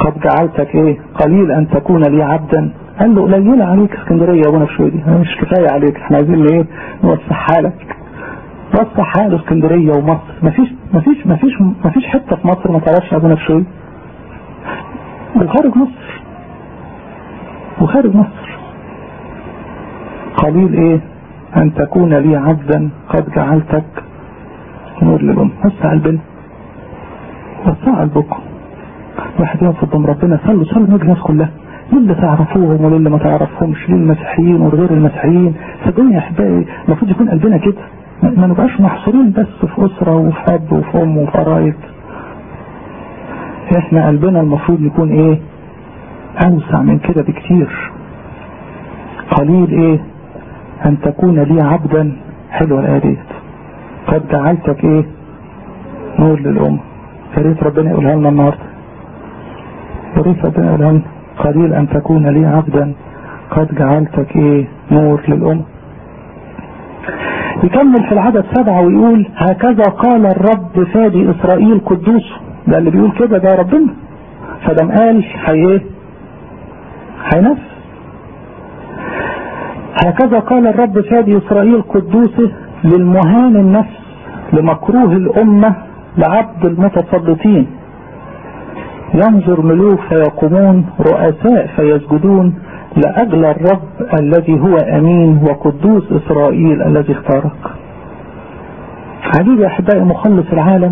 قد جعلتك ايه قليل ان تكون لي عبدا قال له قليلة عليك اسكندرية يا ابونا بشويدي مش كفاية عليك احنا عايزين ايه نوسعها لك وسعها له اسكندرية ومصر مفيش مفيش مفيش مفيش حتة في مصر ما تعرفش ابونا بشويدي وخارج مصر وخارج مصر قليل ايه ان تكون لي عبدا قد جعلتك نور للأم وسع البنت وسع قلبكم واحد يقف قدام ربنا صلوا صلوا نجي الناس كلها للي تعرفوهم وللي ما تعرفهمش للمسيحيين ولغير المسيحيين صدقوني يا احبائي المفروض يكون قلبنا كده ما نبقاش محصورين بس في اسره وفي اب وفي ام وفي قرايب احنا قلبنا المفروض يكون ايه اوسع من كده بكتير قليل ايه ان تكون لي عبدا حلوه الايه ديت قد جعلتك ايه نور للامه يا ريت ربنا يقولها لنا النهارده يا ريت ربنا يقولها لنا قليل ان تكون لي عبدا قد جعلتك ايه نور للامه يكمل في العدد سبعة ويقول هكذا قال الرب فادي اسرائيل قدوس ده اللي بيقول كده ده ربنا فدام قال هي ايه هينفذ هكذا قال الرب فادي اسرائيل قدوسه للمهان النفس لمكروه الامة لعبد المتسلطين ينظر ملوك فيقومون رؤساء فيسجدون لأجل الرب الذي هو أمين وقدوس إسرائيل الذي اختارك عجيب يا أحبائي مخلص العالم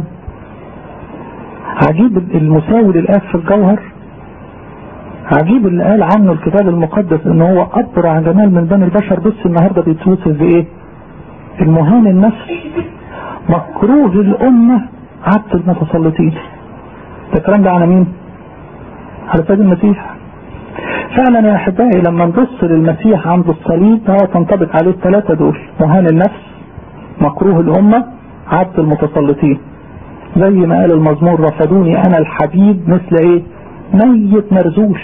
عجيب المساوي للآب في الجوهر عجيب اللي قال عنه الكتاب المقدس ان هو أبرع جمال من بني البشر بس النهاردة بيتوصف بإيه المهان النفس مكروه الأمة عبد المتسلطين ده الكلام ده على مين على سيد المسيح فعلا يا احبائي لما نبص للمسيح عند الصليب هو تنطبق عليه الثلاثة دول مهان النفس مكروه الأمة عبد المتسلطين زي ما قال المزمور رفضوني أنا الحبيب مثل إيه ميت مرزوش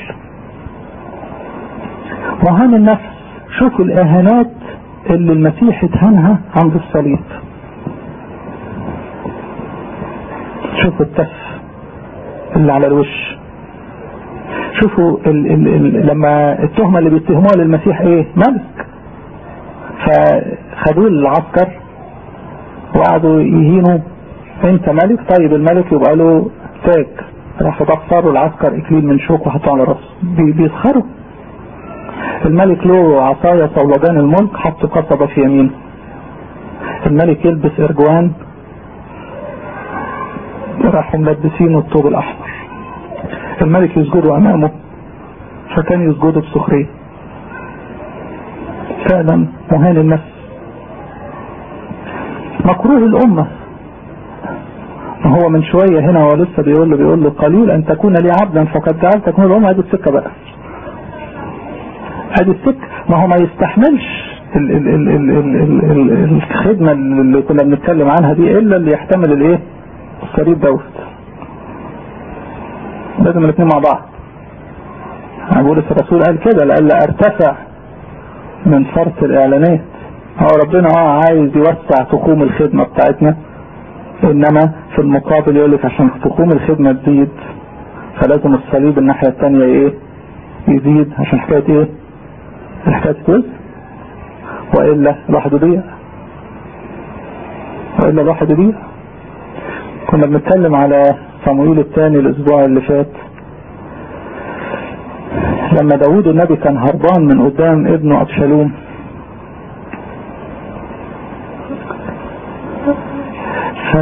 مهان النفس شوفوا الإهانات اللي المسيح اتهنها عند الصليب شوفوا التف اللي على الوش شوفوا ال ال ال لما التهمة اللي بيتهموها للمسيح ايه ملك فخدوه للعسكر وقعدوا يهينوا انت ملك طيب الملك يبقى له تاج راحوا ضفروا العسكر اكليل من شوك وحطوه على راسه بي بيسخروا الملك له عصاية صولجان الملك حط قصبة في يمينه الملك يلبس ارجوان راحوا ملبسينه الطوب الاحمر الملك يسجدوا امامه فكان يسجدوا بسخرية فعلا مهان النفس مكروه الامة ما هو من شوية هنا هو لسه بيقول له بيقول له قليل ان تكون لي عبدا فقد جعلتك من الامة هذه السكة بقى هذه السكة ما هو ما يستحملش ال ال ال ال ال ال ال الخدمة اللي كنا بنتكلم عنها دي الا اللي يحتمل الايه الصليب دوت لازم الاثنين مع بعض بولس الرسول قال كده لألا ارتفع من فرط الاعلانات هو ربنا اه عايز يوسع تقوم الخدمة بتاعتنا انما في المقابل يقول لك عشان تقوم الخدمة تزيد فلازم الصليب الناحية الثانية ايه يزيد عشان حكاية ايه الحكاية تتوز وإلا الواحد يضيع وإلا الواحد يضيع كنا بنتكلم على صموئيل الثاني الاسبوع اللي فات لما داود النبي كان هربان من قدام ابنه ابشالوم ف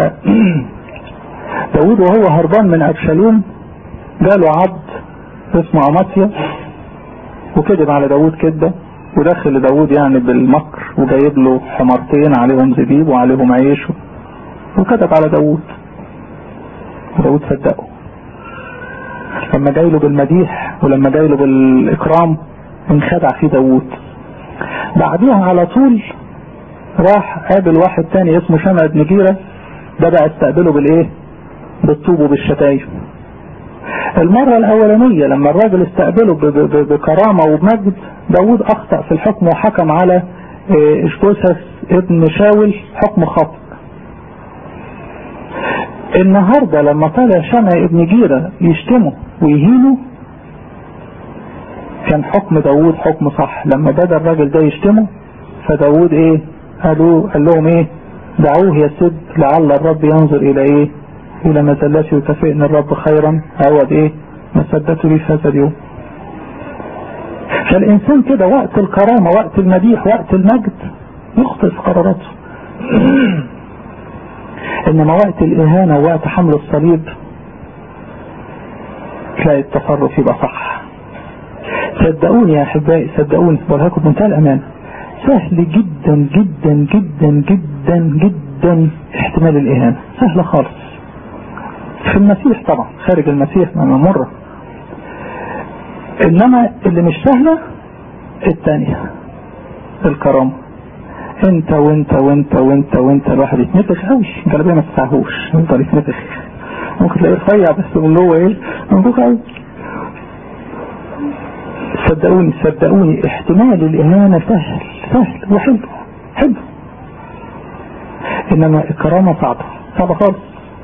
داود وهو هربان من ابشالوم جاله عبد اسمه اماتيا وكذب على داود كده ودخل لداود يعني بالمكر وجايب له حمارتين عليهم زبيب وعليهم عيش وكذب على داود وداود صدقه لما جاي له بالمديح ولما جاي له بالاكرام انخدع فيه داود بعديها على طول راح قابل واحد تاني اسمه شمع بن جيرة ده بقى استقبله بالايه بالطوب وبالشتايم المرة الاولانية لما الراجل استقبله بكرامة وبمجد داود اخطأ في الحكم وحكم على اشبوسس ابن شاول حكم خطأ النهاردة لما طلع شمع ابن جيرة يشتمه ويهينه كان حكم داوود حكم صح لما بدا الراجل ده يشتمه فداوود ايه قالوا قال لهم ايه دعوه يسد لعل الرب ينظر الى ايه الى مزلته ويكافئن الرب خيرا عوض ايه مسدته لي في هذا اليوم فالانسان كده وقت الكرامة وقت المديح وقت المجد يخطئ في قراراته انما وقت الاهانة ووقت حمل الصليب تلاقي التصرف يبقى صح صدقوني يا احبائي صدقوني بقولها لكم بمنتهى الامانه سهل جدا جدا جدا جدا جدا احتمال الاهانه سهله خالص في المسيح طبعا خارج المسيح ما مره انما اللي مش سهله الثانيه الكرامه انت وانت وانت وانت وانت الواحد يتنفخ قوي الجلابيه ما تسعهوش يفضل يتنفخ ممكن تلاقيه رفيع بس من جوه ايه منفوخ قوي صدقوني صدقوني احتمال الاهانة سهل سهل وحلو حلو انما الكرامة صعبة صعبة خالص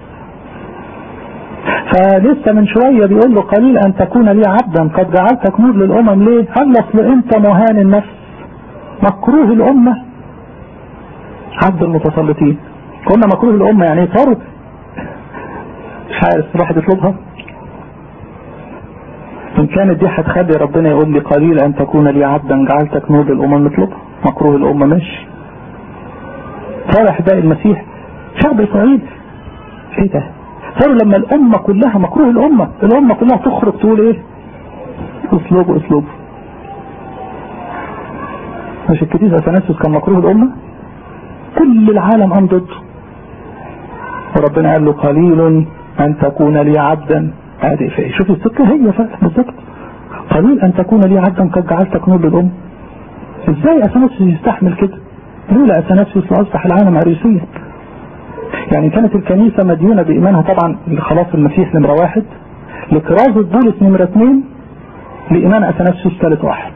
فلسه من شوية بيقول له قليل ان تكون لي عبدا قد جعلتك نور للامم ليه قال اصل انت مهان النفس مكروه الامة عبد المتسلطين قلنا مكروه الامة يعني صاروا مش عارف الواحد يطلبها إن كانت دي هتخلي ربنا يقول لي قليل أن تكون لي عبدا جعلتك نور للأمم نطلبها مكروه الأمة ماشي فرح باقي المسيح شعب إسرائيل إيه ده صاروا لما الأمة كلها مكروه الأمة الأمة كلها تخرج تقول إيه أسلوبه أسلوبه مش الكتيس أثناسيوس كان مكروه الأمة كل العالم قام ضده وربنا قال له قليل أن تكون لي عبدا هذه في شوف السكة هي فعلا بالظبط قليل أن تكون لي عبدا قد جعلتك نور للأم إزاي أثناسيوس يستحمل كده لولا أثناسيوس لأصبح العالم عريسيا يعني كانت الكنيسة مديونة بإيمانها طبعا لخلاص المسيح نمرة واحد لكرازة بولس نمرة اثنين لإيمان أثناسيوس ثالث واحد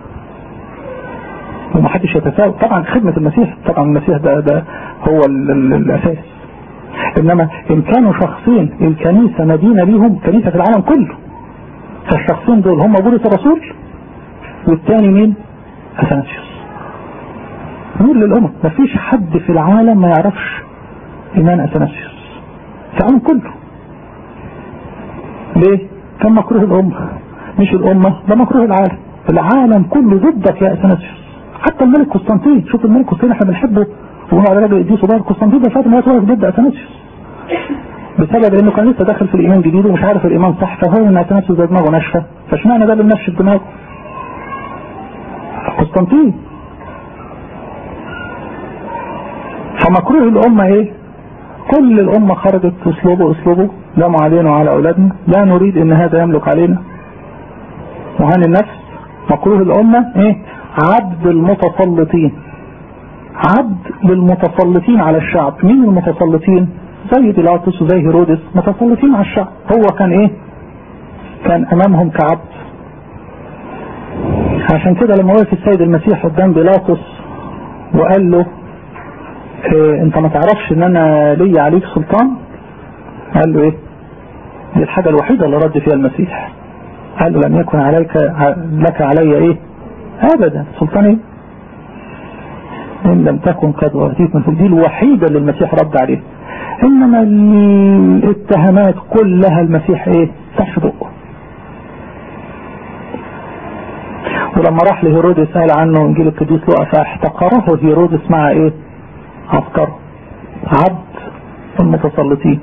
ومحدش يتساوى طبعا خدمة المسيح طبعا المسيح ده, ده هو ال ال الأساس إنما إن كانوا شخصين الكنيسة مدينة ليهم كنيسة في العالم كله فالشخصين دول هم بولس الرسول والثاني مين؟ أثناسيوس نور للأمم مفيش حد في العالم ما يعرفش إيمان أثناسيوس في العالم كله ليه؟ كان مكروه الأمة مش الأمة ده مكروه العالم العالم كله ضدك يا أثناسيوس حتى الملك قسطنطين شوف الملك قسطنطين احنا بنحبه ونقول على راجل قديس وبار قسطنطين ده فاتن واقف ضد أثناسيوس بسبب انه كان لسه داخل في الايمان جديد ومش عارف الايمان صح فهو ان اثناسيوس ده دماغه ناشفه فاشمعنى ده اللي منشف دماغه قسطنطين فمكروه الامه ايه كل الامه خرجت اسلوبه اسلوبه لاموا علينا وعلى اولادنا لا نريد ان هذا يملك علينا وهان النفس مكروه الامه ايه عبد المتسلطين عبد للمتسلطين على الشعب مين المتسلطين زي بيلاطس وزي هيرودس متسلطين على الشعب هو كان ايه كان امامهم كعبد عشان كده لما وقف السيد المسيح قدام بيلاطس وقال له إيه انت ما تعرفش ان انا لي عليك سلطان قال له ايه دي الحاجة الوحيدة اللي رد فيها المسيح قال له لم يكن عليك لك علي ايه ابدا سلطان ايه ان لم تكن قد واتيت من دي الوحيدة اللي المسيح رد عليها انما الاتهامات كلها المسيح ايه تحت بقه ولما راح لهيرودس سأل عنه انجيل القديس لوقا فاحتقره هيرودس مع ايه عسكره عبد المتسلطين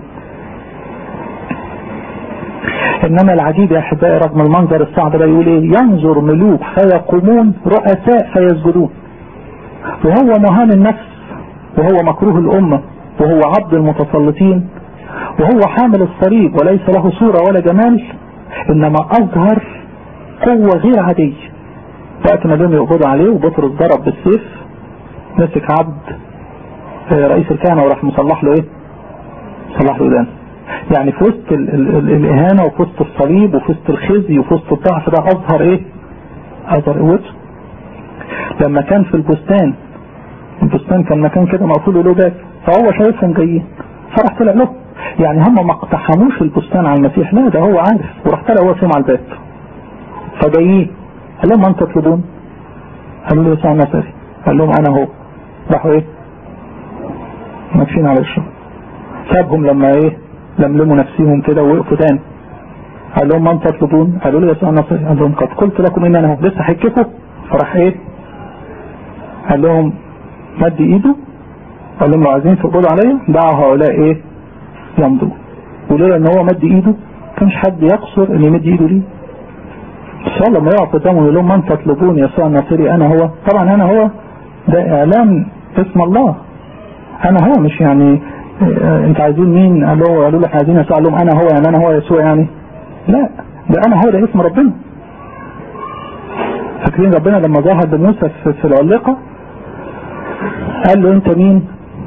انما العجيب يا احبائي رغم المنظر الصعب ده يقول ايه ينظر ملوك فيقومون رؤساء فيسجدون وهو مهان النفس وهو مكروه الامه وهو عبد المتسلطين وهو حامل الصليب وليس له صورة ولا جمال انما اظهر قوة غير عادية وقت ما جم يقبضوا عليه وبطرس ضرب بالسيف مسك عبد رئيس الكهنة وراح مصلح له ايه صلح له ودان يعني في وسط ال ال ال الاهانة وفي وسط الصليب وفي وسط الخزي وفي وسط الضعف ده اظهر ايه اظهر قوته لما كان في البستان البستان كان مكان كده مقفول له باب فهو شايفهم جايين فراح طلع له يعني هم ما اقتحموش البستان على المسيح لا ده هو عارف وراح طلع هو فيهم على الباب فجايين قال لهم من تطلبون قالوا له يسوع النصري قال لهم انا هو راحوا ايه ماشيين على الشغل سابهم لما ايه لملموا نفسهم كده ووقفوا تاني قال لهم من تطلبون قالوا له يسوع النصري قال لهم قد قلت لكم ان انا هو لسه هيكفوا فراح ايه قال لهم مد ايده قال لهم لو عايزين تقبضوا عليا دعوا هؤلاء ايه يمضوا ولولا ان هو مد ايده كانش حد يقصر ان يمد ايده ليه بس لما يقف قدامه يقول لهم من تطلبون يسوع الناصري انا هو طبعا انا هو ده اعلان اسم الله انا هو مش يعني اه انت عايزين مين قالوا قالوا له احنا عايزين يسوع قال لهم انا هو يعني انا هو يسوع يعني لا ده انا هو ده اسم ربنا فاكرين ربنا لما ظهر بموسى في العلقه قال له انت مين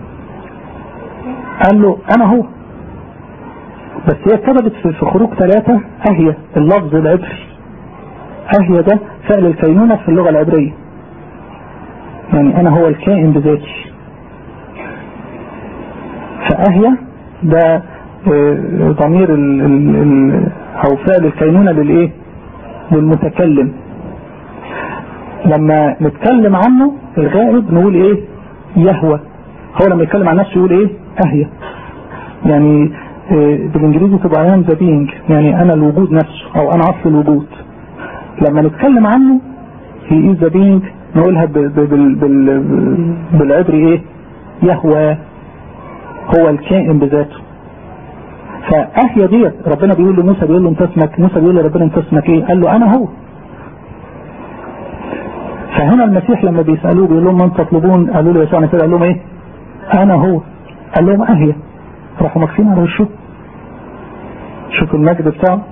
قال له انا هو بس هي اتكتبت في خروج ثلاثة اهية اللفظ العبري اهية ده فعل الكينونة في اللغة العبرية يعني انا هو الكائن بذاتي فاهية ده ضمير ال ال ال او فعل الكينونة للايه للمتكلم لما نتكلم عنه الغائب نقول ايه يهوى هو لما يتكلم عن نفسه يقول ايه اهية يعني إيه بالانجليزي تبقى ايام ذا بينج يعني انا الوجود نفسه او انا اصل الوجود لما نتكلم عنه هي از ذا بينج نقولها بال بال بال بالعبري ايه يهوى هو الكائن بذاته فاهية ديت ربنا بيقول لموسى بيقول له انت اسمك موسى بيقول لربنا انت اسمك ايه قال له انا هو فهنا المسيح لما بيسألوه بيقول لهم من تطلبون قالوا له يسوع كده قال لهم ايه انا هو قال لهم اهية راحوا مكفين على وشه شوفوا المجد بتاعه